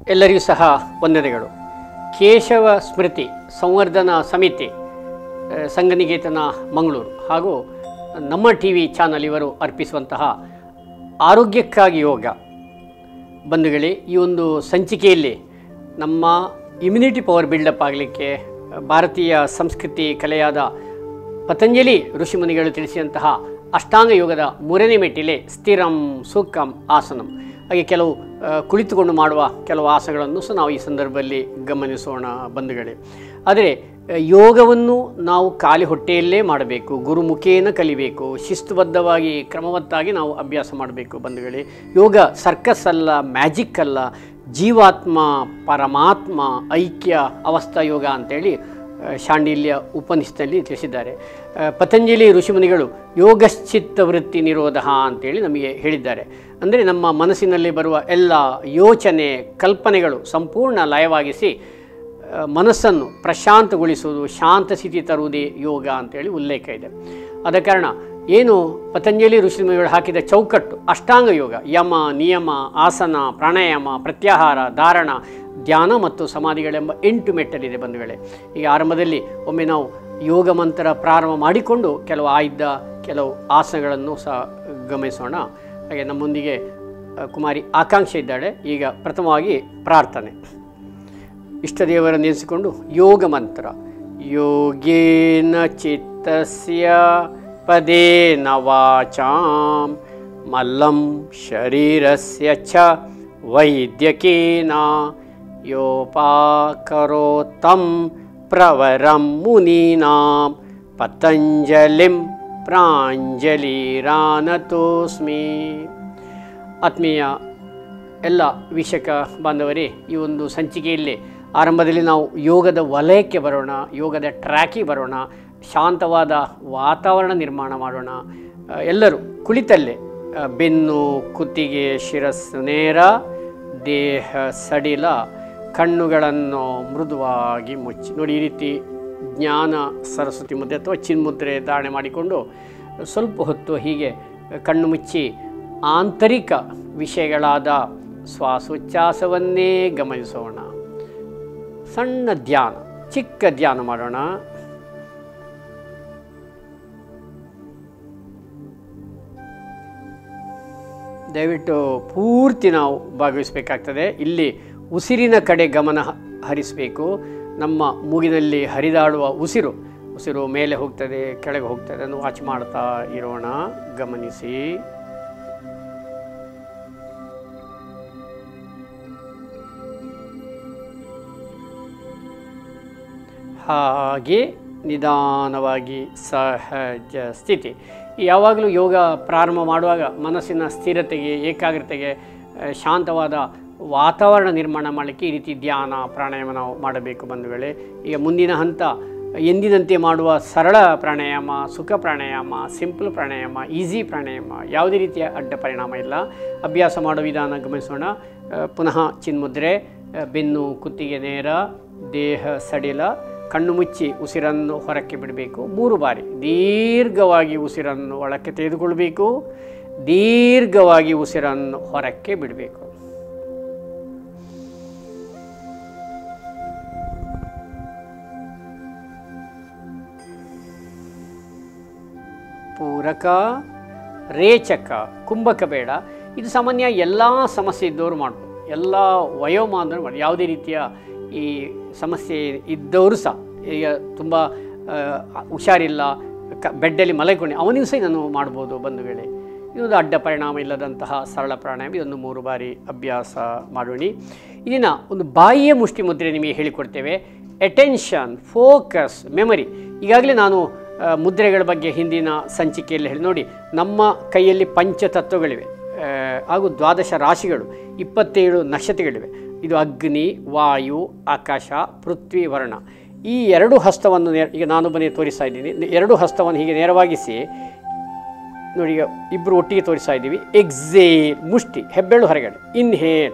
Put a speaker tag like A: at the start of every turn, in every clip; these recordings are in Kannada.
A: ಎಲ್ಲರಿಗೂ ಸಹ ವಂದನೆಗಳು ಕೇಶವ ಸ್ಮೃತಿ ಸಂವರ್ಧನಾ ಸಮಿತಿ ಆ, ಸಂಘನಿಕೇತನ ಮಂಗಳೂರು ಹಾಗೂ ನಮ್ಮ ಟಿ ವಿ ಚಾನಲ್ ಇವರು ಅರ್ಪಿಸುವಂತಹ ಆರೋಗ್ಯಕ್ಕಾಗಿ ಯೋಗ ಬಂಧುಗಳೇ ಈ ಒಂದು ಸಂಚಿಕೆಯಲ್ಲಿ ನಮ್ಮ ಇಮ್ಯುನಿಟಿ ಪವರ್ ಬಿಲ್ಡಪ್ ಆಗಲಿಕ್ಕೆ ಭಾರತೀಯ ಸಂಸ್ಕೃತಿ ಕಲೆಯಾದ ಪತಂಜಲಿ ಋಷಿಮುನಿಗಳು ತಿಳಿಸಿದಂತಹ ಅಷ್ಟಾಂಗ ಯೋಗದ ಮೂರನೇ ಮೆಟ್ಟಿಲೆ ಸ್ಥಿರಂ ಸೂಕ್ಕಂ ಆಸನಂ ಹಾಗೆ ಕೆಲವು ಆ, ಕುಳಿತುಕೊಂಡು ಮಾಡುವ ಕೆಲವು ಆಸನಗಳನ್ನು ಸಹ ನಾವು ಈ ಸಂದರ್ಭದಲ್ಲಿ ಗಮನಿಸೋಣ ಬಂಧುಗಳೇ ಆದರೆ ಆ, ಯೋಗವನ್ನು ನಾವು ಖಾಲಿ ಹೊಟ್ಟೆಯಲ್ಲೇ ಮಾಡಬೇಕು ಗುರುಮುಖೇನ ಕಲಿಬೇಕು ಶಿಸ್ತುಬದ್ಧವಾಗಿ ಕ್ರಮವತ್ತಾಗಿ ನಾವು ಅಭ್ಯಾಸ ಮಾಡಬೇಕು ಬಂಧುಗಳೇ ಯೋಗ ಸರ್ಕಸ್ ಅಲ್ಲ ಮ್ಯಾಜಿಕ್ ಅಲ್ಲ ಜೀವಾತ್ಮ ಪರಮಾತ್ಮ ಐಕ್ಯ ಅವಸ್ಥಾ ಯೋಗ ಅಂತೇಳಿ ಆ, ಶಾಂಡಿಲ್ಯ ಉಪನಿಷತ್ನಲ್ಲಿ ತಿಳಿಸಿದ್ದಾರೆ ಆ, ಪತಂಜಲಿ ಋಷಿಮುನಿಗಳು ಯೋಗಶ್ಚಿತ್ತ ವೃತ್ತಿ ನಿರೋಧ ಅಂತೇಳಿ ನಮಗೆ ಹೇಳಿದ್ದಾರೆ ಅಂದರೆ ನಮ್ಮ ಮನಸ್ಸಿನಲ್ಲಿ ಬರುವ ಎಲ್ಲ ಯೋಚನೆ ಕಲ್ಪನೆಗಳು ಸಂಪೂರ್ಣ ಲಯವಾಗಿಸಿ ಆ, ಮನಸ್ಸನ್ನು ಪ್ರಶಾಂತಗೊಳಿಸುವುದು ಶಾಂತ ಸ್ಥಿತಿ ತರುವುದೇ ಯೋಗ ಅಂತೇಳಿ ಉಲ್ಲೇಖ ಇದೆ ಆದ ಕಾರಣ ಏನು ಪತಂಜಲಿ ಋಷಿಮುನಿಗಳು ಹಾಕಿದ ಚೌಕಟ್ಟು ಅಷ್ಟಾಂಗ ಯೋಗ ಯಮ ನಿಯಮ ಆಸನ ಪ್ರಾಣಾಯಾಮ ಪ್ರತ್ಯಾಹಾರ ಧಾರಣ ಧ್ಯಾನ ಮತ್ತು ಸಮಾಧಿಗಳೆಂಬ ಎಂಟು ಮೆಟ್ಟಲಿದೆ ಬಂಧುಗಳೇ ಈಗ ಆರಂಭದಲ್ಲಿ ಒಮ್ಮೆ ನಾವು ಯೋಗ ಮಂತ್ರ ಪ್ರಾರಂಭ ಮಾಡಿಕೊಂಡು ಕೆಲವು ಆಯ್ದ ಕೆಲವು ಆಸನಗಳನ್ನು ಸಹ ಗಮನಿಸೋಣ ಹಾಗೆ ನಮ್ಮೊಂದಿಗೆ ಆ, ಕುಮಾರಿ ಆಕಾಂಕ್ಷೆ ಇದ್ದಾಳೆ ಈಗ ಪ್ರಥಮವಾಗಿ ಪ್ರಾರ್ಥನೆ ಇಷ್ಟದೇವರನ್ನು ನೆನೆಸಿಕೊಂಡು ಯೋಗ ಮಂತ್ರ ಯೋಗೇನ ಚಿತ್ತಸ್ಯ ಪದೇನ ವಾಚಾಂ ಮಲ್ಲಂ ಶರೀರಸ್ಯ ಚ ವೈದ್ಯಕೇನ ಯೋಪಾಕರೋತ್ತಂ ಪ್ರವರಂ ಮುನೀನಾಂ ಪತಂಜಲಿಂ ಪ್ರಾಂಜಲಿರಾನತೋಸ್ಮಿ ಆತ್ಮೀಯ ಎಲ್ಲ ವೀಕ್ಷಕ ಬಾಂಧವರೇ ಈ ಒಂದು ಸಂಚಿಕೆಯಲ್ಲಿ ಆರಂಭದಲ್ಲಿ ನಾವು ಯೋಗದ ವಲಯಕ್ಕೆ ಬರೋಣ ಯೋಗದ ಟ್ರ್ಯಾಕಿಗೆ ಬರೋಣ ಶಾಂತವಾದ ವಾತಾವರಣ ನಿರ್ಮಾಣ ಮಾಡೋಣ ಆ, ಎಲ್ಲರೂ ಕುಳಿತಲ್ಲೇ ಆ, ಬೆನ್ನು ಕುತ್ತಿಗೆ ಶಿರಸ್ಸು ನೇರ ದೇಹ ಸಡಿಲ ಕಣ್ಣುಗಳನ್ನು ಮೃದುವಾಗಿ ಮುಚ್ಚಿ ನೋಡಿ ಈ ರೀತಿ ಜ್ಞಾನ ಸರಸ್ವತಿ ಮುದ್ರೆ ಅಥವಾ ಚಿನ್ಮುದ್ರೆ ಧಾರಣೆ ಮಾಡಿಕೊಂಡು ಸ್ವಲ್ಪ ಹೊತ್ತು ಹೀಗೆ ಕಣ್ಣು ಮುಚ್ಚಿ ಆಂತರಿಕ ವಿಷಯಗಳಾದ ಶ್ವಾಸೋಚ್ಛ್ವಾಸವನ್ನೇ ಗಮನಿಸೋಣ ಸಣ್ಣ ಧ್ಯಾನ ಚಿಕ್ಕ ಧ್ಯಾನ ಮಾಡೋಣ ದಯವಿಟ್ಟು ಪೂರ್ತಿ ನಾವು ಭಾಗವಹಿಸಬೇಕಾಗ್ತದೆ ಇಲ್ಲಿ ಉಸಿರಿನ ಕಡೆ ಗಮನ ಹ- ಹರಿಸಬೇಕು ನಮ್ಮ ಮೂಗಿನಲ್ಲಿ ಹರಿದಾಡುವ ಉಸಿರು ಉಸಿರು ಮೇಲೆ ಹೋಗ್ತದೆ ಕೆಳಗೆ ಹೋಗ್ತದೆ ಅದನ್ನು ವಾಚ್ ಮಾಡ್ತಾ ಇರೋಣ ಗಮನಿಸಿ ಹಾಗೆ ನಿಧಾನವಾಗಿ ಸಹಜ ಸ್ಥಿತಿ ಯಾವಾಗಲೂ ಯೋಗ ಪ್ರಾರಂಭ ಮಾಡುವಾಗ ಮನಸ್ಸಿನ ಸ್ಥಿರತೆಗೆ ಏಕಾಗ್ರತೆಗೆ ಆ, ಶಾಂತವಾದ ವಾತಾವರಣ ನಿರ್ಮಾಣ ಮಾಡಲಿಕ್ಕೆ ಈ ರೀತಿ ಧ್ಯಾನ ಪ್ರಾಣಾಯಾಮ ನಾವು ಮಾಡಬೇಕು ಬಂಧುಗಳೇ ಈಗ ಮುಂದಿನ ಹಂತ ಎಂದಿನಂತೆ ಮಾಡುವ ಸರಳ ಪ್ರಾಣಾಯಾಮ ಸುಖ ಪ್ರಾಣಾಯಾಮ ಸಿಂಪಲ್ ಪ್ರಾಣಾಯಾಮ ಈಸಿ ಪ್ರಾಣಾಯಾಮ ಯಾವುದೇ ರೀತಿಯ ಅಡ್ಡ ಪರಿಣಾಮ ಇಲ್ಲ ಅಭ್ಯಾಸ ಮಾಡೋ ವಿಧಾನ ಗಮನಿಸೋಣ ಆ, ಪುನಃ ಚಿನ್ಮುದ್ರೆ ಆ, ಬೆನ್ನು ಕುತ್ತಿಗೆ ನೇರ ದೇಹ ಸಡಿಲ ಕಣ್ಣು ಮುಚ್ಚಿ ಉಸಿರನ್ನು ಹೊರಕ್ಕೆ ಬಿಡಬೇಕು ಮೂರು ಬಾರಿ ದೀರ್ಘವಾಗಿ ಉಸಿರನ್ನು ಒಳಕ್ಕೆ ತೆಗೆದುಕೊಳ್ಬೇಕು ದೀರ್ಘವಾಗಿ ಉಸಿರನ್ನು ಹೊರಕ್ಕೆ ಬಿಡಬೇಕು ಪೂರಕ ರೇಚಕ ಕುಂಭಕ ಬೇಡ ಇದು ಸಾಮಾನ್ಯ ಎಲ್ಲ ಸಮಸ್ಯೆ ಇದ್ದವರು ಮಾಡ್ಬೋದು ಎಲ್ಲ ವಯೋಮಾನದವರು ಮಾಡಿ ಯಾವುದೇ ರೀತಿಯ ಈ ಸಮಸ್ಯೆ ಇದ್ದವರು ಸಹ ಈಗ ತುಂಬ ಆ, ಹುಷಾರಿಲ್ಲ ಕ ಬೆಡ್ಡಲ್ಲಿ ಮಲಗಿಕೊಂಡು ಅವನಿಗೂ ಸಹ ಇದನ್ನು ಮಾಡ್ಬೋದು ಬಂಧುಗಳೇ ಇದೊಂದು ಅಡ್ಡ ಪರಿಣಾಮ ಇಲ್ಲದಂತಹ ಸರಳ ಪ್ರಾಣಾಯಾಮ ಇದೊಂದು ಮೂರು ಬಾರಿ ಅಭ್ಯಾಸ ಮಾಡೋಣ ಇದನ್ನು ಒಂದು ಬಾಯಿಯ ಮುಷ್ಟಿ ಮುದ್ರೆ ನಿಮಗೆ ಹೇಳಿಕೊಡ್ತೇವೆ ಅಟೆನ್ಷನ್ ಫೋಕಸ್ ಮೆಮರಿ ಈಗಾಗಲೇ ನಾನು ಆ, ಮುದ್ರೆಗಳ ಬಗ್ಗೆ ಹಿಂದಿನ ಸಂಚಿಕೆಯಲ್ಲಿ ಹೇಳಿ ನೋಡಿ ನಮ್ಮ ಕೈಯಲ್ಲಿ ಪಂಚತತ್ವಗಳಿವೆ ಆ, ಹಾಗೂ ದ್ವಾದಶ ರಾಶಿಗಳು ಇಪ್ಪತ್ತೇಳು ನಕ್ಷತ್ರಗಳಿವೆ ಇದು ಅಗ್ನಿ ವಾಯು ಆಕಾಶ ಪೃಥ್ವಿ ವರ್ಣ ಈ ಎರಡು ಹಸ್ತವನ್ನು ನೇರ ಈಗ ನಾನೊಬ್ಬನೇ ತೋರಿಸ್ತಾ ಇದ್ದೀನಿ ಎರಡು ಹಸ್ತವನ್ನು ಹೀಗೆ ನೇರವಾಗಿಸಿ ನೋಡಿ ಈಗ ಇಬ್ಬರು ಒಟ್ಟಿಗೆ ತೋರಿಸ್ತಾ ಇದ್ದೀವಿ ಎಕ್ಸೇಲ್ ಮುಷ್ಟಿ ಹೆಬ್ಬೆರಳು ಹೊರಗಡೆ ಇನ್ಹೇಲ್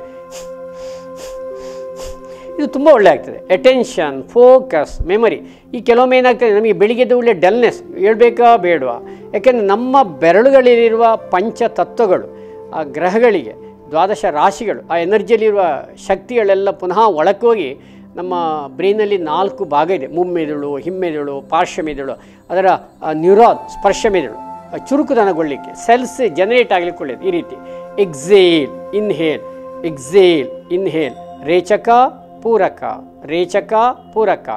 A: ಇದು ತುಂಬ ಒಳ್ಳೆ ಆಗ್ತದೆ ಅಟೆನ್ಷನ್ ಫೋಕಸ್ ಮೆಮರಿ ಈ ಕೆಲವೊಮ್ಮೆ ಏನಾಗ್ತದೆ ನಮಗೆ ಬೆಳಿಗ್ಗೆದ್ದು ಒಳ್ಳೆ ಡಲ್ನೆಸ್ ಹೇಳ್ಬೇಕಾ ಬೇಡವಾ ಯಾಕೆಂದರೆ ನಮ್ಮ ಬೆರಳುಗಳಲ್ಲಿರುವ ಪಂಚತತ್ವಗಳು ಆ ಗ್ರಹಗಳಿಗೆ ದ್ವಾದಶ ರಾಶಿಗಳು ಆ ಎನರ್ಜಿಯಲ್ಲಿರುವ ಶಕ್ತಿಗಳೆಲ್ಲ ಪುನಃ ಒಳಕೋಗಿ ನಮ್ಮ ಬ್ರೈನಲ್ಲಿ ನಾಲ್ಕು ಭಾಗ ಇದೆ ಮುಮ್ಮೆದುಳು ಹಿಮ್ಮೆದುಳು ಪಾರ್ಶ್ವಮೆದುಳು ಅದರ ನ್ಯೂರಾನ್ ಸ್ಪರ್ಶಮೆದುಳು ಆ ಚುರುಕುದನಗೊಳ್ಳಿಕ್ಕೆ ಸೆಲ್ಸ್ ಜನರೇಟ್ ಆಗಲಿಕ್ಕೆ ಒಳ್ಳೆಯದು ಈ ರೀತಿ ಎಕ್ಸೇಲ್ ಇನ್ಹೇಲ್ ಎಕ್ಸೇಲ್ ಇನ್ಹೇಲ್ ರೇಚಕ ಪೂರಕ ರೇಚಕ ಪೂರಕ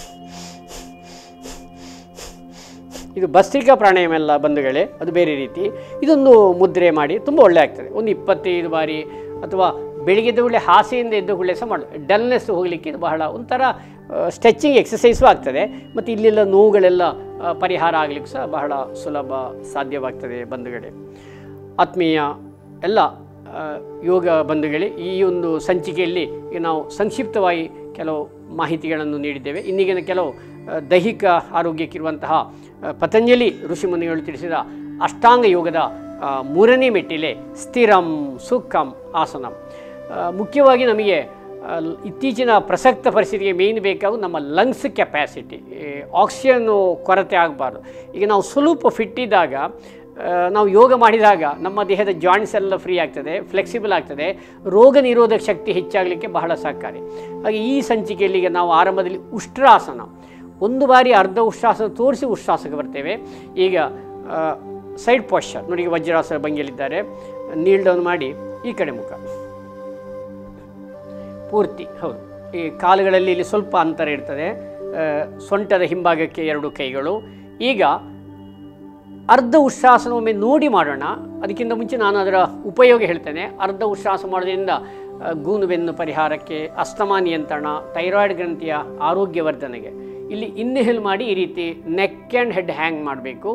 A: ಇದು ಭಸ್ತ್ರಿಕಾ ಪ್ರಾಣಾಯಾಮ ಎಲ್ಲ ಬಂಧುಗಳೇ ಅದು ಬೇರೆ ರೀತಿ ಇದೊಂದು ಮುದ್ರೆ ಮಾಡಿ ತುಂಬ ಒಳ್ಳೆ ಆಗ್ತದೆ ಒಂದು ಇಪ್ಪತ್ತೈದು ಬಾರಿ ಅಥವಾ ಬೆಳಿಗ್ಗೆ ಎದ್ದ ಕೂಡಲೇ ಹಾಸಿಯಿಂದ ಎದ್ದ ಕೂಡಲೇ ಸಹ ಮಾಡೋದು ಡಲ್ನೆಸ್ ಹೋಗಲಿಕ್ಕೆ ಇದು ಬಹಳ ಒಂಥರ ಸ್ಟ್ರೆಚಿಂಗ್ ಎಕ್ಸಸೈಸು ಆಗ್ತದೆ ಮತ್ತು ಇಲ್ಲೆಲ್ಲ ನೋವುಗಳೆಲ್ಲ ಆ, ಪರಿಹಾರ ಆಗಲಿಕ್ಕೆ ಸಹ ಬಹಳ ಸುಲಭ ಸಾಧ್ಯವಾಗ್ತದೆ ಬಂಧುಗಳೇ ಆತ್ಮೀಯ ಎಲ್ಲ ಆ, ಯೋಗ ಬಂಧುಗಳೇ ಈ ಒಂದು ಸಂಚಿಕೆಯಲ್ಲಿ ಈಗ ನಾವು ಸಂಕ್ಷಿಪ್ತವಾಗಿ ಕೆಲವು ಮಾಹಿತಿಗಳನ್ನು ನೀಡಿದ್ದೇವೆ ಇನ್ನೀಗಿನ ಕೆಲವು ಆ, ದೈಹಿಕ ಆರೋಗ್ಯಕ್ಕಿರುವಂತಹ ಆ, ಪತಂಜಲಿ ಋಷಿಮುನಿಗಳು ತಿಳಿಸಿದ ಅಷ್ಟಾಂಗ ಯೋಗದ ಆ, ಮೂರನೇ ಮೆಟ್ಟಿಲೆ ಸ್ಥಿರಂ ಸುಖಂ ಆಸನಂ ಆ, ಮುಖ್ಯವಾಗಿ ನಮಗೆ ಆ, ಲ್- ಇತ್ತೀಚಿನ ಪ್ರಸಕ್ತ ಪರಿಸ್ಥಿತಿಗೆ ಮೇಯ್ನ್ ಬೇಕಾಗುವುದು ನಮ್ಮ ಲಂಗ್ಸ್ ಕೆಪ್ಯಾಸಿಟಿ ಆಕ್ಸಿಜನ್ನು ಕೊರತೆ ಆಗಬಾರ್ದು ಈಗ ನಾವು ಸ್ವಲ್ಪ ಫಿಟ್ ಇದ್ದಾಗ ಆ, ನಾವು ಯೋಗ ಮಾಡಿದಾಗ ನಮ್ಮ ದೇಹದ ಜಾಯಿಂಟ್ಸ್ ಎಲ್ಲ ಫ್ರೀ ಆಗ್ತದೆ ಫ್ಲೆಕ್ಸಿಬಲ್ ಆಗ್ತದೆ ರೋಗ ನಿರೋಧಕ ಶಕ್ತಿ ಹೆಚ್ಚಾಗಲಿಕ್ಕೆ ಬಹಳ ಸಹಕಾರಿ ಹಾಗೆ ಈ ಸಂಚಿಕೆಯಲ್ಲಿ ಈಗ ನಾವು ಆರಂಭದಲ್ಲಿ ಉಷ್ಟ್ರಾಸನ ಒಂದು ಬಾರಿ ಅರ್ಧ ಉಷ್ಟ್ರಾಸನ ತೋರಿಸಿ ಉಷ್ಟ್ರಾಸಕ್ಕೆ ಬರ್ತೇವೆ ಈಗ ಸೈಡ್ ಪಾಶ್ಚರ್ ನೋಡಿ ಈಗ ವಜ್ರಾಸನ ಭಂಗಿಯಲ್ಲಿದ್ದಾರೆ ನೀಲ್ ಡೌನ್ ಮಾಡಿ ಈ ಕಡೆ ಮುಖ ಪೂರ್ತಿ ಹೌದು ಈ ಕಾಲುಗಳಲ್ಲಿ ಇಲ್ಲಿ ಸ್ವಲ್ಪ ಅಂತರ ಇರ್ತದೆ ಆ, ಸೊಂಟದ ಹಿಂಭಾಗಕ್ಕೆ ಎರಡು ಕೈಗಳು ಈಗ ಅರ್ಧ ಉಶ್ವಾಸನ ಒಮ್ಮೆ ನೋಡಿ ಮಾಡೋಣ ಅದಕ್ಕಿಂತ ಮುಂಚೆ ನಾನು ಅದರ ಉಪಯೋಗ ಹೇಳ್ತೇನೆ ಅರ್ಧ ಉಶ್ವಾಸ ಮಾಡೋದ್ರಿಂದ ಆ, ಗೂನು ಬೆನ್ನು ಪರಿಹಾರಕ್ಕೆ ಅಸ್ತಮಾ ನಿಯಂತ್ರಣ ಥೈರಾಯ್ಡ್ ಗ್ರಂಥಿಯ ಆರೋಗ್ಯವರ್ಧನೆಗೆ ಇಲ್ಲಿ ಇನ್ಹೇಲ್ ಮಾಡಿ ಈ ರೀತಿ ನೆಕ್ ಆ್ಯಂಡ್ ಹೆಡ್ ಹ್ಯಾಂಗ್ ಮಾಡಬೇಕು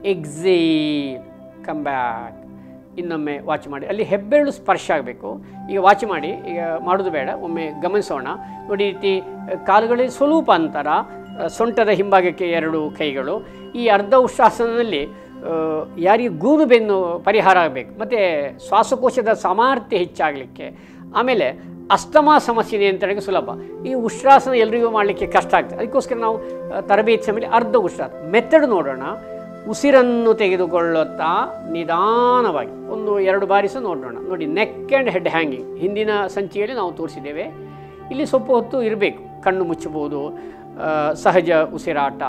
A: ಎಕ್ಸೇಲ್ ಕಮ್ ಬ್ಯಾಕ್ ಇನ್ನೊಮ್ಮೆ ವಾಚ್ ಮಾಡಿ ಅಲ್ಲಿ ಹೆಬ್ಬೆರಳು ಸ್ಪರ್ಶ ಆಗಬೇಕು ಈಗ ವಾಚ್ ಮಾಡಿ ಈಗ ಮಾಡೋದು ಬೇಡ ಒಮ್ಮೆ ಗಮನಿಸೋಣ ನೋಡಿ ಈ ರೀತಿ ಆ, ಕಾಲುಗಳಲ್ಲಿ ಸ್ವಲ್ಪ ಅಂತರ ಆ, ಸೊಂಟದ ಹಿಂಭಾಗಕ್ಕೆ ಎರಡು ಕೈಗಳು ಈ ಅರ್ಧ ಉಶ್ವಾಸನದಲ್ಲಿ ಆ, ಯಾರಿಗೆ ಗೂನು ಬೆನ್ನು ಪರಿಹಾರ ಆಗಬೇಕು ಮತ್ತು ಶ್ವಾಸಕೋಶದ ಸಾಮರ್ಥ್ಯ ಹೆಚ್ಚಾಗಲಿಕ್ಕೆ ಆಮೇಲೆ ಅಸ್ತಮಾ ಸಮಸ್ಯೆ ನಿಯಂತ್ರಣಕ್ಕೆ ಸುಲಭ ಈ ಉಶ್ವಾಸನ ಎಲ್ರಿಗೂ ಮಾಡಲಿಕ್ಕೆ ಕಷ್ಟ ಆಗ್ತದೆ ಅದಕ್ಕೋಸ್ಕರ ನಾವು ಆ, ತರಬೇತಿ ಸಮಯದಲ್ಲಿ ಅರ್ಧ ಉಶ್ವಾಸ ಮೆಥಡ್ ನೋಡೋಣ ಉಸಿರನ್ನು ತೆಗೆದುಕೊಳ್ಳುತ್ತಾ ನಿಧಾನವಾಗಿ ಒಂದು ಎರಡು ಬಾರಿ ಸಹ ನೋಡೋಣ ನೋಡಿ ನೆಕ್ ಆ್ಯಂಡ್ ಹೆಡ್ ಹ್ಯಾಂಗಿಂಗ್ ಹಿಂದಿನ ಸಂಚಿಕೆಯಲ್ಲಿ ನಾವು ತೋರಿಸಿದ್ದೇವೆ ಇಲ್ಲಿ ಸ್ವಲ್ಪ ಹೊತ್ತು ಇರಬೇಕು ಕಣ್ಣು ಮುಚ್ಚಬಹುದು ಆ, ಸಹಜ ಉಸಿರಾಟ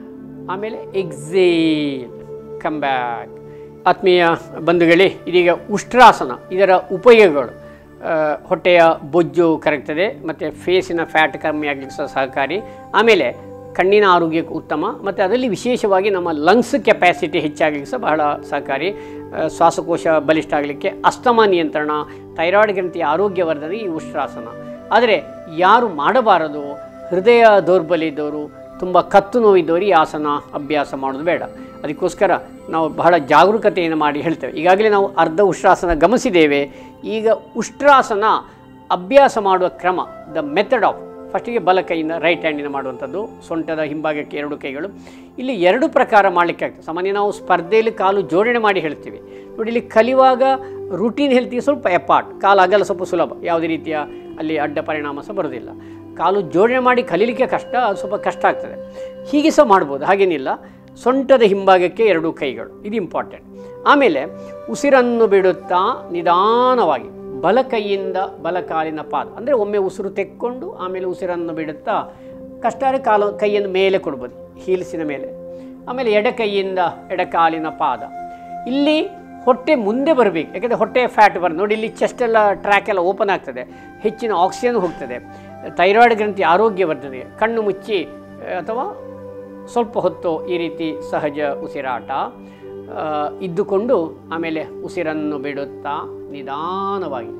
A: ಆಮೇಲೆ ಎಕ್ಸೇಲ್ ಕಮ್ ಬ್ಯಾಕ್ ಆತ್ಮೀಯ ಬಂಧುಗಳೇ ಇದೀಗ ಉಷ್ಟ್ರಾಸನ ಇದರ ಉಪಯೋಗಗಳು ಆ, ಹೊಟ್ಟೆಯ ಬೊಜ್ಜು ಕರಗ್ತದೆ ಮತ್ತು ಫೇಸಿನ ಫ್ಯಾಟ್ ಕಮ್ಮಿ ಆಗಲಿಕ್ಕೆ ಸಹ ಸಹಕಾರಿ ಆಮೇಲೆ ಕಣ್ಣಿನ ಆರೋಗ್ಯಕ್ಕೆ ಉತ್ತಮ ಮತ್ತು ಅದರಲ್ಲಿ ವಿಶೇಷವಾಗಿ ನಮ್ಮ ಲಂಗ್ಸ್ ಕೆಪ್ಯಾಸಿಟಿ ಹೆಚ್ಚಾಗಲಿಕ್ಕೆ ಸಹ ಬಹಳ ಸಹಕಾರಿ ಆ, ಶ್ವಾಸಕೋಶ ಬಲಿಷ್ಠ ಆಗಲಿಕ್ಕೆ ಅಸ್ತಮಾ ನಿಯಂತ್ರಣ ಥೈರಾಯ್ಡ್ ಗ್ರಂಥಿಯ ಆರೋಗ್ಯವರ್ಧನೆ ಈ ಉಷ್ಟ್ರಾಸನ ಆದರೆ ಯಾರು ಮಾಡಬಾರದು ಹೃದಯ ದೌರ್ಬಲ್ಯ ಇದ್ದವರು ತುಂಬ ಕತ್ತು ನೋವಿದ್ದವರು ಈ ಆಸನ ಅಭ್ಯಾಸ ಮಾಡೋದು ಬೇಡ ಅದಕ್ಕೋಸ್ಕರ ನಾವು ಬಹಳ ಜಾಗರೂಕತೆಯನ್ನು ಮಾಡಿ ಹೇಳ್ತೇವೆ ಈಗಾಗಲೇ ನಾವು ಅರ್ಧ ಉಷ್ಟ್ರಾಸನ ಗಮನಿಸಿದ್ದೇವೆ ಈಗ ಉಷ್ಟ್ರಾಸನ ಅಭ್ಯಾಸ ಮಾಡುವ ಕ್ರಮ ದ ಮೆಥಡ್ ಆಫ್ ಫಸ್ಟಿಗೆ ಬಲ ಕೈಯಿಂದ ರೈಟ್ ಹ್ಯಾಂಡಿನ ಮಾಡುವಂಥದ್ದು ಸೊಂಟದ ಹಿಂಭಾಗಕ್ಕೆ ಎರಡು ಕೈಗಳು ಇಲ್ಲಿ ಎರಡು ಪ್ರಕಾರ ಮಾಡಲಿಕ್ಕೆ ಆಗ್ತದೆ ಸಾಮಾನ್ಯ ನಾವು ಸ್ಪರ್ಧೆಯಲ್ಲಿ ಕಾಲು ಜೋಡಣೆ ಮಾಡಿ ಹೇಳ್ತೀವಿ ನೋಡಿ ಇಲ್ಲಿ ಕಲಿಯುವಾಗ ರುಟೀನ್ ಹೇಳ್ತೀವಿ ಸ್ವಲ್ಪ ಎಪಾರ್ಟ್ ಕಾಲು ಅಗಲ ಸ್ವಲ್ಪ ಸುಲಭ ಯಾವುದೇ ರೀತಿಯ ಅಲ್ಲಿ ಅಡ್ಡ ಪರಿಣಾಮ ಸಹ ಬರೋದಿಲ್ಲ ಕಾಲು ಜೋಡಣೆ ಮಾಡಿ ಕಲೀಲಿಕ್ಕೆ ಕಷ್ಟ ಅದು ಸ್ವಲ್ಪ ಕಷ್ಟ ಆಗ್ತದೆ ಹೀಗೆ ಸಹ ಮಾಡ್ಬೋದು ಹಾಗೇನಿಲ್ಲ ಸೊಂಟದ ಹಿಂಭಾಗಕ್ಕೆ ಎರಡು ಕೈಗಳು ಇದು ಇಂಪಾರ್ಟೆಂಟ್ ಆಮೇಲೆ ಉಸಿರನ್ನು ಬಿಡುತ್ತಾ ನಿಧಾನವಾಗಿ ಬಲ ಕೈಯಿಂದ ಬಲ ಕಾಲಿನ ಪಾದ ಅಂದರೆ ಒಮ್ಮೆ ಉಸಿರು ತೆಕ್ಕೊಂಡು ಆಮೇಲೆ ಉಸಿರನ್ನು ಬಿಡುತ್ತಾ ಕಷ್ಟಾರೆ ಕಾಲು ಕೈಯನ್ನು ಮೇಲೆ ಕೊಡ್ಬೋದು ಹೀಲ್ಸಿನ ಮೇಲೆ ಆಮೇಲೆ ಎಡ ಕೈಯಿಂದ ಎಡ ಕಾಲಿನ ಪಾದ ಇಲ್ಲಿ ಹೊಟ್ಟೆ ಮುಂದೆ ಬರಬೇಕು ಯಾಕಂದರೆ ಹೊಟ್ಟೆ ಫ್ಯಾಟ್ ಬರ್ ನೋಡಿ ಇಲ್ಲಿ ಚೆಸ್ಟ್ ಎಲ್ಲ ಟ್ರ್ಯಾಕ್ ಎಲ್ಲ ಓಪನ್ ಆಗ್ತದೆ ಹೆಚ್ಚಿನ ಆಕ್ಸಿಜನ್ ಹೋಗ್ತದೆ ಥೈರಾಯ್ಡ್ ಗ್ರಂಥಿ ಆರೋಗ್ಯವರ್ಧನೆ ಕಣ್ಣು ಮುಚ್ಚಿ ಆ, ಅಥವಾ ಸ್ವಲ್ಪ ಹೊತ್ತು ಈ ರೀತಿ ಸಹಜ ಉಸಿರಾಟ ಆ, ಇದ್ದುಕೊಂಡು ಆಮೇಲೆ ಉಸಿರನ್ನು ಬಿಡುತ್ತಾ ನಿಧಾನವಾಗಿ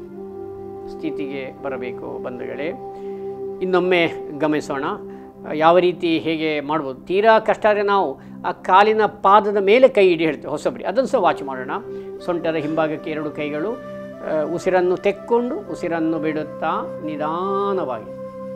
A: ಸ್ಥಿತಿಗೆ ಬರಬೇಕು ಬಂಧುಗಳೇ ಇನ್ನೊಮ್ಮೆ ಗಮನಿಸೋಣ ಆ, ಯಾವ ರೀತಿ ಹೇಗೆ ಮಾಡ್ಬೋದು ತೀರಾ ಕಷ್ಟ ಆದರೆ ನಾವು ಆ ಕಾಲಿನ ಪಾದದ ಮೇಲೆ ಕೈ ಹಿಡಿ ಹೇಳ್ತೇವೆ ಹೊಸಬರಿ ಅದನ್ನು ಸಹ ವಾಚ್ ಮಾಡೋಣ ಸೊಂಟದ ಹಿಂಭಾಗಕ್ಕೆ ಎರಡು ಕೈಗಳು ಆ, ಉಸಿರನ್ನು ತೆಕ್ಕೊಂಡು ಉಸಿರನ್ನು ಬಿಡುತ್ತಾ ನಿಧಾನವಾಗಿ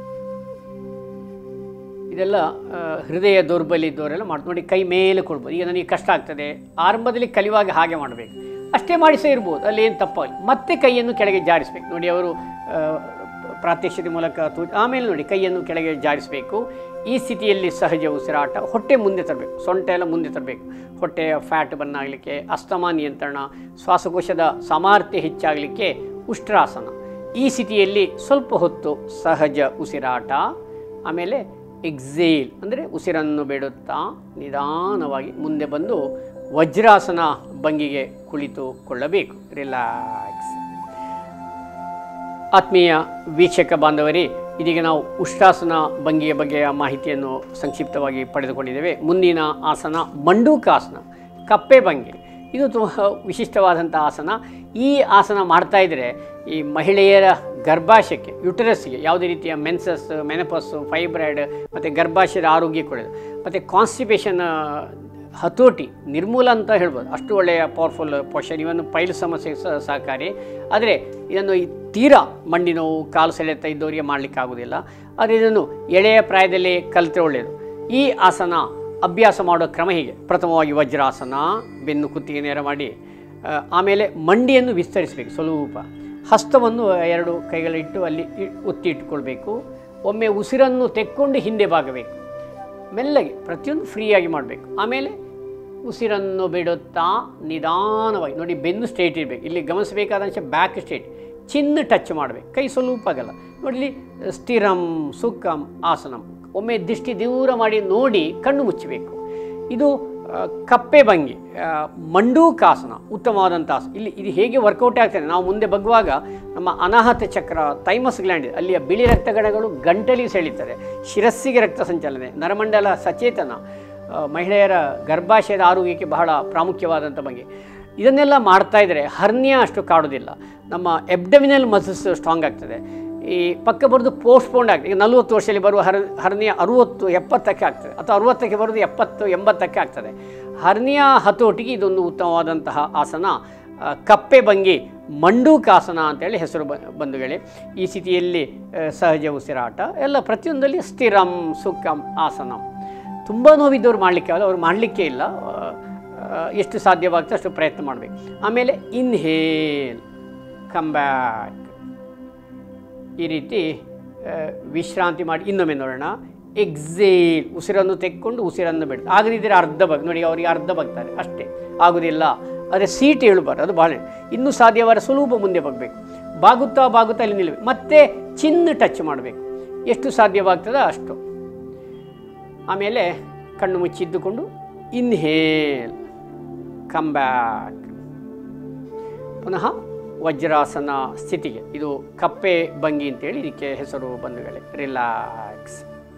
A: ಇದೆಲ್ಲ ಆ, ಹೃದಯ ದೌರ್ಬಲ್ಯ ಇದ್ದವರೆಲ್ಲ ಮಾಡಿ ನೋಡಿ ಕೈ ಮೇಲೆ ಕೊಡ್ಬೋದು ಈಗ ನನಗೆ ಕಷ್ಟ ಆಗ್ತದೆ ಆರಂಭದಲ್ಲಿ ಕಲಿಯುವಾಗ ಹಾಗೆ ಮಾಡಬೇಕು ಅಷ್ಟೇ ಮಾಡಿ ಸಹ ಇರ್ಬೋದು ಅಲ್ಲಿ ಏನು ತಪ್ಪಾಗಲಿ ಮತ್ತೆ ಕೈಯನ್ನು ಕೆಳಗೆ ಜಾರಿಸ್ಬೇಕು ನೋಡಿ ಅವರು ಆ, ಪ್ರಾತ್ಯಕ್ಷತೆ ಮೂಲಕ ತೂ ಆಮೇಲೆ ನೋಡಿ ಕೈಯನ್ನು ಕೆಳಗೆ ಜಾರಿಸಬೇಕು ಈ ಸ್ಥಿತಿಯಲ್ಲಿ ಸಹಜ ಉಸಿರಾಟ ಹೊಟ್ಟೆ ಮುಂದೆ ತರಬೇಕು ಸೊಂಟ ಎಲ್ಲ ಮುಂದೆ ತರಬೇಕು ಹೊಟ್ಟೆಯ ಫ್ಯಾಟ್ ಬನ್ನಾಗಲಿಕ್ಕೆ ಅಸ್ತಮಾ ನಿಯಂತ್ರಣ ಶ್ವಾಸಕೋಶದ ಸಾಮರ್ಥ್ಯ ಹೆಚ್ಚಾಗಲಿಕ್ಕೆ ಉಷ್ಟ್ರಾಸನ ಈ ಸ್ಥಿತಿಯಲ್ಲಿ ಸ್ವಲ್ಪ ಹೊತ್ತು ಸಹಜ ಉಸಿರಾಟ ಆಮೇಲೆ ಎಕ್ಸೇಲ್ ಅಂದರೆ ಉಸಿರನ್ನು ಬಿಡುತ್ತಾ ನಿಧಾನವಾಗಿ ಮುಂದೆ ಬಂದು ವಜ್ರಾಸನ ಭಂಗಿಗೆ ಕುಳಿತುಕೊಳ್ಳಬೇಕು ರಿಲ್ಯಾಕ್ಸ್ ಆತ್ಮೀಯ ವೀಕ್ಷಕ ಬಾಂಧವರೇ ಇದೀಗ ನಾವು ಉಷ್ಟಾಸನ ಭಂಗಿಯ ಬಗ್ಗೆಯ ಮಾಹಿತಿಯನ್ನು ಸಂಕ್ಷಿಪ್ತವಾಗಿ ಪಡೆದುಕೊಂಡಿದ್ದೇವೆ ಮುಂದಿನ ಆಸನ ಮಂಡೂಕಾಸನ ಕಪ್ಪೆ ಭಂಗಿ ಇದು ತುಂಬ ವಿಶಿಷ್ಟವಾದಂಥ ಆಸನ ಈ ಆಸನ ಮಾಡ್ತಾ ಇದ್ದರೆ ಈ ಮಹಿಳೆಯರ ಗರ್ಭಾಶಯಕ್ಕೆ ಯುಟರಸ್ಗೆ ಯಾವುದೇ ರೀತಿಯ ಮೆನ್ಸಸ್ ಮೆನಪಸ್ಸು ಫೈಬ್ರಾಯ್ಡ್ ಮತ್ತು ಗರ್ಭಾಶಯದ ಆರೋಗ್ಯಕ್ಕೆ ಒಳ್ಳೆಯದು ಮತ್ತು ಕಾನ್ಸ್ಟಿಪೇಷನ್ ಹತೋಟಿ ನಿರ್ಮೂಲ ಅಂತ ಹೇಳ್ಬೋದು ಅಷ್ಟು ಒಳ್ಳೆಯ ಪವರ್ಫುಲ್ ಪೋಷನ್ ಇವನ್ನು ಪೈಲು ಸಮಸ್ಯೆಗೆ ಸಹ ಸಹಕಾರಿ ಆದರೆ ಇದನ್ನು ಈ ತೀರಾ ಮಂಡಿ ನೋವು ಕಾಲು ಸೆಳೆತ ಇದ್ದವರಿಗೆ ಮಾಡಲಿಕ್ಕೆ ಆಗೋದಿಲ್ಲ ಆದರೆ ಇದನ್ನು ಎಳೆಯ ಪ್ರಾಯದಲ್ಲಿ ಕಲಿತರೆ ಒಳ್ಳೆಯದು ಈ ಆಸನ ಅಭ್ಯಾಸ ಮಾಡೋ ಕ್ರಮ ಹೀಗೆ ಪ್ರಥಮವಾಗಿ ವಜ್ರಾಸನ ಬೆನ್ನು ಕುತ್ತಿಗೆ ನೇರ ಮಾಡಿ ಆ, ಆಮೇಲೆ ಮಂಡಿಯನ್ನು ವಿಸ್ತರಿಸಬೇಕು ಸ್ವಲ್ಪ ಹಸ್ತವನ್ನು ಎರಡು ಕೈಗಳಿಟ್ಟು ಅಲ್ಲಿ ಇ- ಒತ್ತಿ ಇಟ್ಟುಕೊಳ್ಬೇಕು ಒಮ್ಮೆ ಉಸಿರನ್ನು ತೆಕ್ಕೊಂಡು ಹಿಂದೆ ಬಾಗಬೇಕು ಮೆಲ್ಲಗೆ ಪ್ರತಿಯೊಂದು ಫ್ರೀಯಾಗಿ ಮಾಡಬೇಕು ಆಮೇಲೆ ಉಸಿರನ್ನು ಬಿಡುತ್ತಾ ನಿಧಾನವಾಗಿ ನೋಡಿ ಬೆನ್ನು ಸ್ಟ್ರೇಟ್ ಇರಬೇಕು ಇಲ್ಲಿ ಗಮನಿಸಬೇಕಾದ ಅಂಶ ಬ್ಯಾಕ್ ಸ್ಟ್ರೇಟ್ ಚಿನ್ನ ಟಚ್ ಮಾಡಬೇಕು ಕೈ ಸ್ವಲ್ಪ ಆಗಲ್ಲ ನೋಡಿ ಇಲ್ಲಿ ಸ್ಥಿರಂ ಸುಖಂ ಆಸನಂ ಒಮ್ಮೆ ದೃಷ್ಟಿ ದೂರ ಮಾಡಿ ನೋಡಿ ಕಣ್ಣು ಮುಚ್ಚಬೇಕು ಇದು ಆ, ಕಪ್ಪೆ ಭಂಗಿ ಆ, ಮಂಡೂಕಾಸನ ಉತ್ತಮವಾದಂಥ ಆಸನ ಇಲ್ಲಿ ಇದು ಹೇಗೆ ವರ್ಕೌಟ್ ಆಗ್ತದೆ ನಾವು ಮುಂದೆ ಬಗ್ಗುವಾಗ ನಮ್ಮ ಅನಾಹತ ಚಕ್ರ ಥೈಮಸ್ ಗ್ಲ್ಯಾಂಡ್ ಇದೆ ಅಲ್ಲಿಯ ಬಿಳಿ ರಕ್ತಗಣಗಳು ಗಂಟಲಿ ಸೆಳೀತದೆ ಶಿರಸ್ಸಿಗೆ ರಕ್ತ ಸಂಚಲನೆ ನರಮಂಡಲ ಸಚೇತನ ಆ, ಮಹಿಳೆಯರ ಗರ್ಭಾಶಯದ ಆರೋಗ್ಯಕ್ಕೆ ಬಹಳ ಪ್ರಾಮುಖ್ಯವಾದಂಥ ಭಂಗಿ ಇದನ್ನೆಲ್ಲ ಮಾಡ್ತಾ ಇದ್ದರೆ ಹರ್ನಿಯ ಅಷ್ಟು ಕಾಡೋದಿಲ್ಲ ನಮ್ಮ ಎಬ್ಡಮಿನಲ್ ಮಸಲ್ಸ್ ಸ್ಟ್ರಾಂಗ್ ಆಗ್ತದೆ ಈ ಪಕ್ಕ ಬರೋದು ಪೋಸ್ಟ್ಪೋಂಡ್ ಆಗ್ತದೆ ಈಗ ನಲವತ್ತು ವರ್ಷದಲ್ಲಿ ಬರುವ ಹರ್ ಹರ್ನಿಯ ಅರುವತ್ತು ಎಪ್ಪತ್ತಕ್ಕೆ ಆಗ್ತದೆ ಅಥವಾ ಅರುವತ್ತಕ್ಕೆ ಬರೋದು ಎಪ್ಪತ್ತು ಎಂಬತ್ತಕ್ಕೆ ಆಗ್ತದೆ ಹರ್ನಿಯ ಹತೋಟಿಗೆ ಇದೊಂದು ಉತ್ತಮವಾದಂತಹ ಆಸನ ಆ, ಕಪ್ಪೆ ಭಂಗಿ ಮಂಡೂಕಾಸನ ಅಂತೇಳಿ ಹೆಸರು ಬ ಬಂಧುಗಳೇ ಈ ಸ್ಥಿತಿಯಲ್ಲಿ ಆ, ಸಹಜ ಉಸಿರಾಟ ಎಲ್ಲ ಪ್ರತಿಯೊಂದಲ್ಲಿ ಸ್ಥಿರಂ ಸುಖಂ ಆಸನಂ ತುಂಬ ನೋವಿದ್ದವ್ರು ಮಾಡಲಿಕ್ಕೆ ಆಗಲ್ಲ ಅವ್ರು ಮಾಡಲಿಕ್ಕೆ ಇಲ್ಲ ಆ, ಆ, ಎಷ್ಟು ಸಾಧ್ಯವಾಗ್ತದೆ ಅಷ್ಟು ಪ್ರಯತ್ನ ಮಾಡಬೇಕು ಆಮೇಲೆ ಇನ್ಹೇಲ್ ಕಮ್ ಬ್ಯಾಕ್ ಈ ರೀತಿ ಆ, ವಿಶ್ರಾಂತಿ ಮಾಡಿ ಇನ್ನೊಮ್ಮೆ ನೋಡೋಣ ಎಕ್ಸೇಲ್ ಉಸಿರನ್ನು ತೆಕ್ಕೊಂಡು ಉಸಿರನ್ನು ಬಿಡ್ತಾರೆ ಆಗದಿದ್ದರೆ ಅರ್ಧ ಬಗ್ ನೋಡಿ ಅವರಿಗೆ ಅರ್ಧ ಬಗ್ತಾರೆ ಅಷ್ಟೇ ಆಗೋದಿಲ್ಲ ಅದೇ ಸೀಟ್ ಹೇಳ್ಬಾರ್ದು ಅದು ಭಾಳ ಇನ್ನೂ ಸಾಧ್ಯವಾದ ಸುಲಭ ಮುಂದೆ ಬಗ್ಬೇಕು ಬಾಗುತ್ತಾ ಬಾಗುತ್ತಾ ಅಲ್ಲಿ ನಿಲ್ಲಬೇಕು ಮತ್ತೆ ಚಿನ್ನ ಟಚ್ ಮಾಡಬೇಕು ಎಷ್ಟು ಸಾಧ್ಯವಾಗ್ತದೋ ಅಷ್ಟು ಆಮೇಲೆ ಕಣ್ಣು ಮುಚ್ಚಿದ್ದುಕೊಂಡು ಇನ್ಹೇಲ್ ಕಮ್ ಬ್ಯಾಕ್ ಪುನಃ ವಜ್ರಾಸನ ಸ್ಥಿತಿಗೆ ಇದು ಕಪ್ಪೆ ಭಂಗಿ ಅಂತೇಳಿ ಇದಕ್ಕೆ ಹೆಸರು ಬಂಧುಗಳೇ ರಿಲ್ಯಾಕ್ಸ್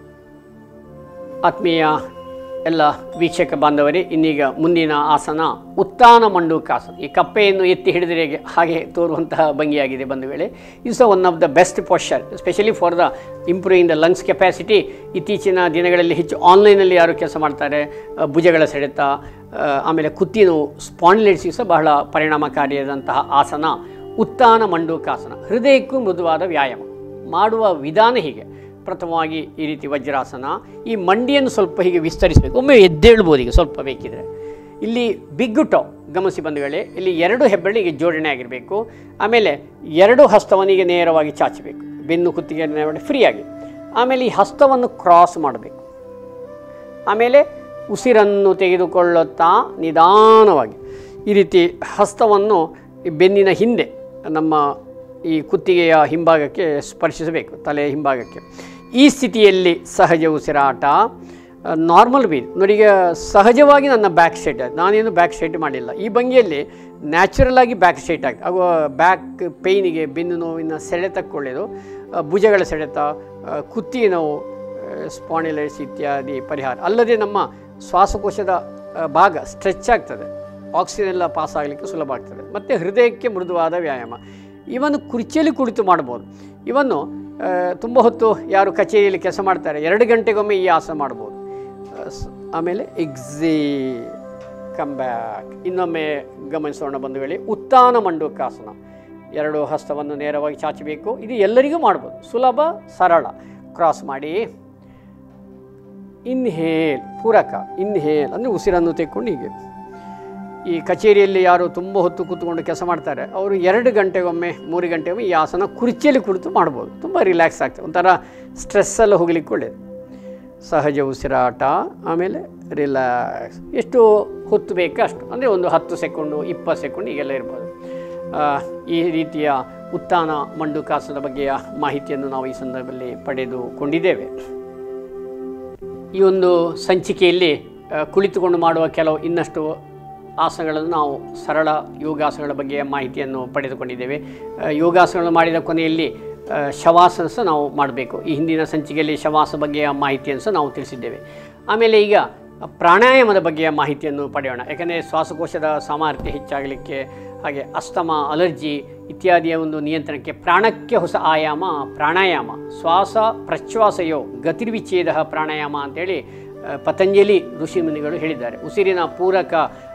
A: ಆತ್ಮೀಯ ಎಲ್ಲ ವೀಕ್ಷಕ ಬಾಂಧವರೇ ಇನ್ನೀಗ ಮುಂದಿನ ಆಸನ ಉತ್ತಾನ ಮಂಡೂಕಾಸನ ಈ ಕಪ್ಪೆಯನ್ನು ಎತ್ತಿ ಹಿಡಿದರೆ ಹೇಗೆ ಹಾಗೆ ತೋರುವಂತಹ ಭಂಗಿಯಾಗಿದೆ ಬಂಧುಗಳೇ ಇದು ಸಹ one of the best posture specially for the improving the lungs capacity ಇತ್ತೀಚಿನ ದಿನಗಳಲ್ಲಿ ಹೆಚ್ಚು ಆನ್ಲೈನಲ್ಲಿ ಯಾರು ಕೆಲಸ ಮಾಡ್ತಾರೆ ಆ, ಭುಜಗಳ ಸೆಳೆತ ಆ, ಆಮೇಲೆ ಕುತ್ತಿ ನೋವು ಸ್ಪಾಂಡಿಲೈಟಿಸ್ ಸಹ ಬಹಳ ಪರಿಣಾಮಕಾರಿಯಾದಂತಹ ಆಸನ ಉತ್ತಾನ ಮಂಡೂಕಾಸನ ಹೃದಯಕ್ಕೂ ಮೃದುವಾದ ವ್ಯಾಯಾಮ ಮಾಡುವ ವಿಧಾನ ಹೀಗೆ ಪ್ರಥಮವಾಗಿ ಈ ರೀತಿ ವಜ್ರಾಸನ ಈ ಮಂಡಿಯನ್ನು ಸ್ವಲ್ಪ ಹೀಗೆ ವಿಸ್ತರಿಸಬೇಕು ಒಮ್ಮೆ ಎದ್ದೇಳ್ಬೋದು ಈಗ ಸ್ವಲ್ಪ ಬೇಕಿದ್ರೆ ಇಲ್ಲಿ ಬಿಗ್ಗು ಟೋ ಗಮನಿಸಿ ಬಂಧುಗಳೇ ಇಲ್ಲಿ ಎರಡು ಹೆಬ್ಬೆರಳಿಗೆ ಜೋಡಣೆ ಆಗಿರಬೇಕು ಆಮೇಲೆ ಎರಡು ಹಸ್ತವನಿಗೆ ನೇರವಾಗಿ ಚಾಚಬೇಕು ಬೆನ್ನು ಕುತ್ತಿಗೆ ನೇರವಾಗಿ ಫ್ರೀಯಾಗಿ ಆಮೇಲೆ ಈ ಹಸ್ತವನ್ನು ಕ್ರಾಸ್ ಮಾಡಬೇಕು ಆಮೇಲೆ ಉಸಿರನ್ನು ತೆಗೆದುಕೊಳ್ಳುತ್ತಾ ನಿಧಾನವಾಗಿ ಈ ರೀತಿ ಹಸ್ತವನ್ನು ಈ ಬೆನ್ನಿನ ಹಿಂದೆ ನಮ್ಮ ಈ ಕುತ್ತಿಗೆಯ ಹಿಂಭಾಗಕ್ಕೆ ಸ್ಪರ್ಶಿಸಬೇಕು ತಲೆಯ ಹಿಂಭಾಗಕ್ಕೆ ಈ ಸ್ಥಿತಿಯಲ್ಲಿ ಸಹಜ ಉಸಿರಾಟ ನಾರ್ಮಲ್ ಬೀದ್ ನೋಡಿ ಈಗ ಸಹಜವಾಗಿ ನನ್ನ ಬ್ಯಾಕ್ ಸ್ಟ್ರೈಟ್ ಆಯ್ತು ನಾನೇನು ಬ್ಯಾಕ್ ಸ್ಟ್ರೈಟ್ ಮಾಡಿಲ್ಲ ಈ ಭಂಗಿಯಲ್ಲಿ ನ್ಯಾಚುರಲ್ ಆಗಿ ಬ್ಯಾಕ್ ಸ್ಟ್ರೈಟ್ ಆಗುತ್ತೆ ಆಗ ಬ್ಯಾಕ್ ಪೇಯ್ನಿಗೆ ಬೆನ್ನು ನೋವಿನ ಸೆಳೆತಕ್ಕೆ ಒಳ್ಳೆಯದು ಆ, ಭುಜಗಳ ಸೆಳೆತ ಆ, ಕುತ್ತಿಗೆ ನೋವು ಸ್ಪಾಂಡಿಲೈಟ್ಸ್ ಇತ್ಯಾದಿ ಪರಿಹಾರ ಅಲ್ಲದೆ ನಮ್ಮ ಶ್ವಾಸಕೋಶದ ಆ, ಭಾಗ ಸ್ಟ್ರೆಚ್ ಆಗ್ತದೆ ಆಕ್ಸಿಜನ್ ಎಲ್ಲ ಪಾಸ್ ಆಗಲಿಕ್ಕೆ ಸುಲಭ ಆಗ್ತದೆ ಮತ್ತು ಹೃದಯಕ್ಕೆ ಮೃದುವಾದ ವ್ಯಾಯಾಮ ಇವನ್ನು ಕುರ್ಚಿಯಲ್ಲಿ ಕುಳಿತು ಮಾಡ್ಬೋದು ಇವನ್ನು ಆ, ತುಂಬ ಹೊತ್ತು ಯಾರು ಕಚೇರಿಯಲ್ಲಿ ಕೆಲಸ ಮಾಡ್ತಾರೆ ಎರಡು ಗಂಟೆಗೊಮ್ಮೆ ಈ ಆಸನ ಮಾಡ್ಬೋದು ಆ, ಸ್- ಆಮೇಲೆ ಎಕ್ಸೇ ಕಮ್ ಬ್ಯಾಕ್ ಇನ್ನೊಮ್ಮೆ ಗಮನಿಸೋಣ ಬಂಧುಗಳೇ ಉತ್ತಾನ ಮಂಡೂಕಾಸನ ಎರಡು ಹಸ್ತವನ್ನು ನೇರವಾಗಿ ಚಾಚಬೇಕು ಇದು ಎಲ್ಲರಿಗೂ ಮಾಡ್ಬೋದು ಸುಲಭ ಸರಳ ಕ್ರಾಸ್ ಮಾಡಿ ಇನ್ಹೇಲ್ ಪೂರಕ ಇನ್ಹೇಲ್ ಅಂದರೆ ಉಸಿರನ್ನು ತೆಕ್ಕೊಂಡು ಹೀಗೆ ಈ ಕಚೇರಿಯಲ್ಲಿ ಯಾರು ತುಂಬ ಹೊತ್ತು ಕೂತ್ಕೊಂಡು ಕೆಲಸ ಮಾಡ್ತಾರೆ ಅವರು ಎರಡು ಗಂಟೆಗೊಮ್ಮೆ ಮೂರು ಗಂಟೆಗೊಮ್ಮೆ ಈ ಆಸನ ಕುರ್ಚಿಯಲ್ಲಿ ಕುಳಿತು ಮಾಡ್ಬೋದು ತುಂಬ ರಿಲ್ಯಾಕ್ಸ್ ಆಗ್ತದೆ ಒಂಥರ ಸ್ಟ್ರೆಸ್ಸೆಲ್ಲ ಹೋಗ್ಲಿಕ್ಕೆ ಒಳ್ಳೆಯದು ಸಹಜ ಉಸಿರಾಟ ಆಮೇಲೆ ರಿಲ್ಯಾಕ್ಸ್ ಎಷ್ಟು ಹೊತ್ತು ಬೇಕೋ ಅಷ್ಟು ಅಂದರೆ ಒಂದು ಹತ್ತು ಸೆಕೆಂಡು ಇಪ್ಪತ್ತು ಸೆಕೆಂಡ್ ಹೀಗೆಲ್ಲ ಇರ್ಬೋದು ಆ, ಈ ರೀತಿಯ ಉತ್ಥಾನ ಮಂಡುಕಾಸದ ಬಗ್ಗೆಯ ಮಾಹಿತಿಯನ್ನು ನಾವು ಈ ಸಂದರ್ಭದಲ್ಲಿ ಪಡೆದುಕೊಂಡಿದ್ದೇವೆ ಈ ಒಂದು ಸಂಚಿಕೆಯಲ್ಲಿ ಆ, ಕುಳಿತುಕೊಂಡು ಮಾಡುವ ಕೆಲವು ಇನ್ನಷ್ಟು ಆಸನಗಳನ್ನು ನಾವು ಸರಳ ಯೋಗಾಸನಗಳ ಬಗ್ಗೆಯ ಮಾಹಿತಿಯನ್ನು ಪಡೆದುಕೊಂಡಿದ್ದೇವೆ ಆ, ಯೋಗಾಸನಗಳನ್ನು ಮಾಡಿದ ಕೊನೆಯಲ್ಲಿ ಆ, ಶವಾಸನ ಸಹ ನಾವು ಮಾಡಬೇಕು ಈ ಹಿಂದಿನ ಸಂಚಿಕೆಯಲ್ಲಿ ಶವಾಸ ಬಗ್ಗೆಯ ಮಾಹಿತಿಯನ್ನು ಸಹ ನಾವು ತಿಳಿಸಿದ್ದೇವೆ ಆಮೇಲೆ ಈಗ ಪ್ರಾಣಾಯಾಮದ ಬಗ್ಗೆಯ ಮಾಹಿತಿಯನ್ನು ಪಡೆಯೋಣ ಯಾಕಂದರೆ ಶ್ವಾಸಕೋಶದ ಸಾಮರ್ಥ್ಯ ಹೆಚ್ಚಾಗಲಿಕ್ಕೆ ಹಾಗೆ ಅಸ್ತಮ ಅಲರ್ಜಿ ಇತ್ಯಾದಿಯ ಒಂದು ನಿಯಂತ್ರಣಕ್ಕೆ ಪ್ರಾಣಕ್ಕೆ ಹೊಸ ಆಯಾಮ ಪ್ರಾಣಾಯಾಮ ಶ್ವಾಸ ಪ್ರಶ್ವಾಸಯೋ ಗತಿರ್ವಿಚ್ಛೇದ ಪ್ರಾಣಾಯಾಮ ಅಂತೇಳಿ ಆ, ಪತಂಜಲಿ ಋಷಿಮುನಿಗಳು ಹೇಳಿದ್ದಾರೆ ಉಸಿರಿನ ಪೂರಕ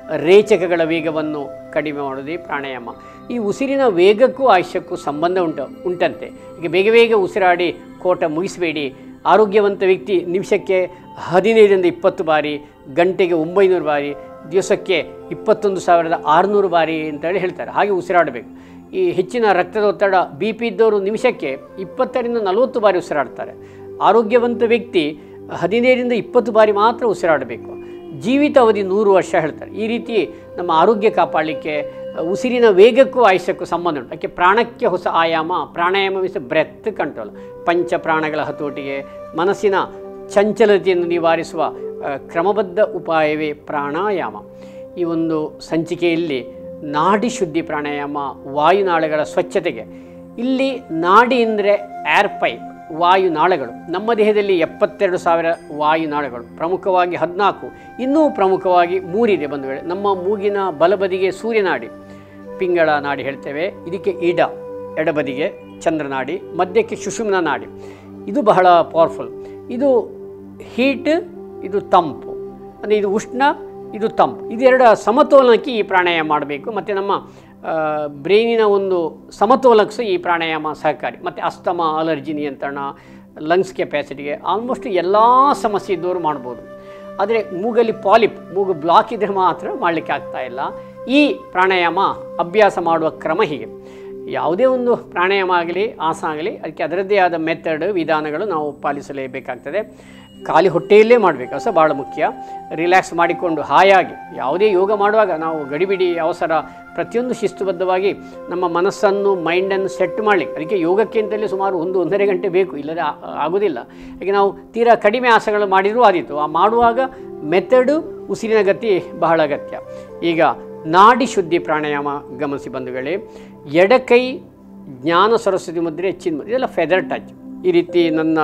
A: ರೇಚಕಗಳ ವೇಗವನ್ನು ಕಡಿಮೆ ಮಾಡೋದೇ ಪ್ರಾಣಾಯಾಮ ಈ ಉಸಿರಿನ ವೇಗಕ್ಕೂ ಆಯುಷ್ಯಕ್ಕೂ ಸಂಬಂಧ ಉಂಟು ಉಂಟಂತೆ ಈಗ ಬೇಗ ಬೇಗ ಉಸಿರಾಡಿ ಕೋಟ ಮುಗಿಸಬೇಡಿ ಆರೋಗ್ಯವಂತ ವ್ಯಕ್ತಿ ನಿಮಿಷಕ್ಕೆ ಹದಿನೈದರಿಂದ ಇಪ್ಪತ್ತು ಬಾರಿ ಗಂಟೆಗೆ ಒಂಬೈನೂರು ಬಾರಿ ದಿವಸಕ್ಕೆ ಇಪ್ಪತ್ತೊಂದು ಸಾವಿರದ ಆರುನೂರು ಬಾರಿ ಅಂತೇಳಿ ಹೇಳ್ತಾರೆ ಹಾಗೆ ಉಸಿರಾಡಬೇಕು ಈ ಹೆಚ್ಚಿನ ರಕ್ತದ ಒತ್ತಡ ಬಿ ಪಿ ಇದ್ದವರು ನಿಮಿಷಕ್ಕೆ ಇಪ್ಪತ್ತರಿಂದ ನಲವತ್ತು ಬಾರಿ ಉಸಿರಾಡ್ತಾರೆ ಆರೋಗ್ಯವಂತ ವ್ಯಕ್ತಿ ಹದಿನೈದರಿಂದ ಇಪ್ಪತ್ತು ಬಾರಿ ಮಾತ್ರ ಉಸಿರಾಡಬೇಕು ಜೀವಿತಾವಧಿ ನೂರು ವರ್ಷ ಹೇಳ್ತಾರೆ ಈ ರೀತಿ ನಮ್ಮ ಆರೋಗ್ಯ ಕಾಪಾಡಲಿಕ್ಕೆ ಉಸಿರಿನ ವೇಗಕ್ಕೂ ಆಯುಷ್ಯಕ್ಕೂ ಸಂಬಂಧ ಉಂಟು ಅದಕ್ಕೆ ಪ್ರಾಣಕ್ಕೆ ಹೊಸ ಆಯಾಮ ಪ್ರಾಣಾಯಾಮ ಮೀನ್ಸ್ ಬ್ರೆತ್ ಕಂಟ್ರೋಲ್ ಪಂಚ ಪ್ರಾಣಗಳ ಹತೋಟಿಗೆ ಮನಸ್ಸಿನ ಚಂಚಲತೆಯನ್ನು ನಿವಾರಿಸುವ ಆ, ಕ್ರಮಬದ್ಧ ಉಪಾಯವೇ ಪ್ರಾಣಾಯಾಮ ಈ ಒಂದು ಸಂಚಿಕೆಯಲ್ಲಿ ನಾಡಿ ಶುದ್ಧಿ ಪ್ರಾಣಾಯಾಮ ವಾಯುನಾಳಗಳ ಸ್ವಚ್ಛತೆಗೆ ಇಲ್ಲಿ ನಾಡಿ ಅಂದರೆ ಏರ್ ಪೈಪ್ ವಾಯುನಾಳಗಳು ನಮ್ಮ ದೇಹದಲ್ಲಿ ಎಪ್ಪತ್ತೆರಡು ಸಾವಿರ ವಾಯುನಾಳಗಳು ಪ್ರಮುಖವಾಗಿ ಹದಿನಾಲ್ಕು ಇನ್ನೂ ಪ್ರಮುಖವಾಗಿ ಮೂರಿದೆ ಬಂದ ವೇಳೆ ನಮ್ಮ ಮೂಗಿನ ಬಲಬದಿಗೆ ಸೂರ್ಯನಾಡಿ ಪಿಂಗಳ ನಾಡಿ ಹೇಳ್ತೇವೆ ಇದಕ್ಕೆ ಇಡ ಎಡಬದಿಗೆ ಚಂದ್ರನಾಡಿ ಮಧ್ಯಕ್ಕೆ ಸುಷುಮ್ನ ನಾಡಿ ಇದು ಬಹಳ ಪವರ್ಫುಲ್ ಇದು ಹೀಟ್ ಇದು ತಂಪು ಅಂದರೆ ಇದು ಉಷ್ಣ ಇದು ತಂಪು ಇದೆರಡ ಸಮತೋಲನಕ್ಕೆ ಈ ಪ್ರಾಣಾಯಾಮ ಮಾಡಬೇಕು ಮತ್ತು ನಮ್ಮ ಬ್ರೈನಿನ ಒಂದು ಸಮತೋಲನಕ್ಕೆ ಸಹ ಈ ಪ್ರಾಣಾಯಾಮ ಸಹಕಾರಿ ಮತ್ತು ಅಸ್ತಮ ಅಲರ್ಜಿ ನಿಯಂತ್ರಣ ಲಂಗ್ಸ್ ಕೆಪಾಸಿಟಿಗೆ ಆಲ್ಮೋಸ್ಟ್ ಎಲ್ಲ ಸಮಸ್ಯೆ ಇದ್ದವರು ಮಾಡ್ಬೋದು ಆದರೆ ಮೂಗಲ್ಲಿ ಪಾಲಿಪ್ ಮೂಗು ಬ್ಲಾಕ್ ಇದ್ದರೆ ಮಾತ್ರ ಮಾಡಲಿಕ್ಕೆ ಆಗ್ತಾ ಇಲ್ಲ ಈ ಪ್ರಾಣಾಯಾಮ ಅಭ್ಯಾಸ ಮಾಡುವ ಕ್ರಮ ಹೀಗೆ ಯಾವುದೇ ಒಂದು ಪ್ರಾಣಾಯಾಮ ಆಗಲಿ ಆಸನ ಆಗಲಿ ಅದಕ್ಕೆ ಅದರದ್ದೇ ಆದ ಮೆಥಡ್ ವಿಧಾನಗಳು ನಾವು ಪಾಲಿಸಲೇಬೇಕಾಗ್ತದೆ ಖಾಲಿ ಹೊಟ್ಟೆಯಲ್ಲೇ ಮಾಡಬೇಕು ಅದು ಸಹ ಭಾಳ ಮುಖ್ಯ ರಿಲ್ಯಾಕ್ಸ್ ಮಾಡಿಕೊಂಡು ಹಾಯಾಗಿ ಯಾವುದೇ ಯೋಗ ಮಾಡುವಾಗ ನಾವು ಗಡಿಬಿಡಿ ಅವಸರ ಪ್ರತಿಯೊಂದು ಶಿಸ್ತುಬದ್ಧವಾಗಿ ನಮ್ಮ ಮನಸ್ಸನ್ನು ಮೈಂಡನ್ನು ಸೆಟ್ ಮಾಡಲಿಕ್ಕೆ ಅದಕ್ಕೆ ಯೋಗಕ್ಕೆ ಅಂತಲೇ ಸುಮಾರು ಒಂದು ಒಂದೂವರೆ ಗಂಟೆ ಬೇಕು ಇಲ್ಲದೆ ಆ- ಆಗೋದಿಲ್ಲ ಈಗ ನಾವು ತೀರಾ ಕಡಿಮೆ ಆಸನಗಳು ಮಾಡಿದರೂ ಆದೀತು ಆ ಮಾಡುವಾಗ ಮೆಥಡು ಉಸಿರಿನ ಗತಿ ಬಹಳ ಅಗತ್ಯ ಈಗ ನಾಡಿ ಶುದ್ಧಿ ಪ್ರಾಣಾಯಾಮ ಗಮನಿಸಿ ಬಂಧುಗಳೇ ಎಡಕೈ ಜ್ಞಾನ ಸರಸ್ವತಿ ಮುದ್ರೆ ಹೆಚ್ಚಿನ ಮುದ್ರೆ ಇದೆಲ್ಲ ಫೆದರ್ ಟಚ್ ಈ ರೀತಿ ನನ್ನ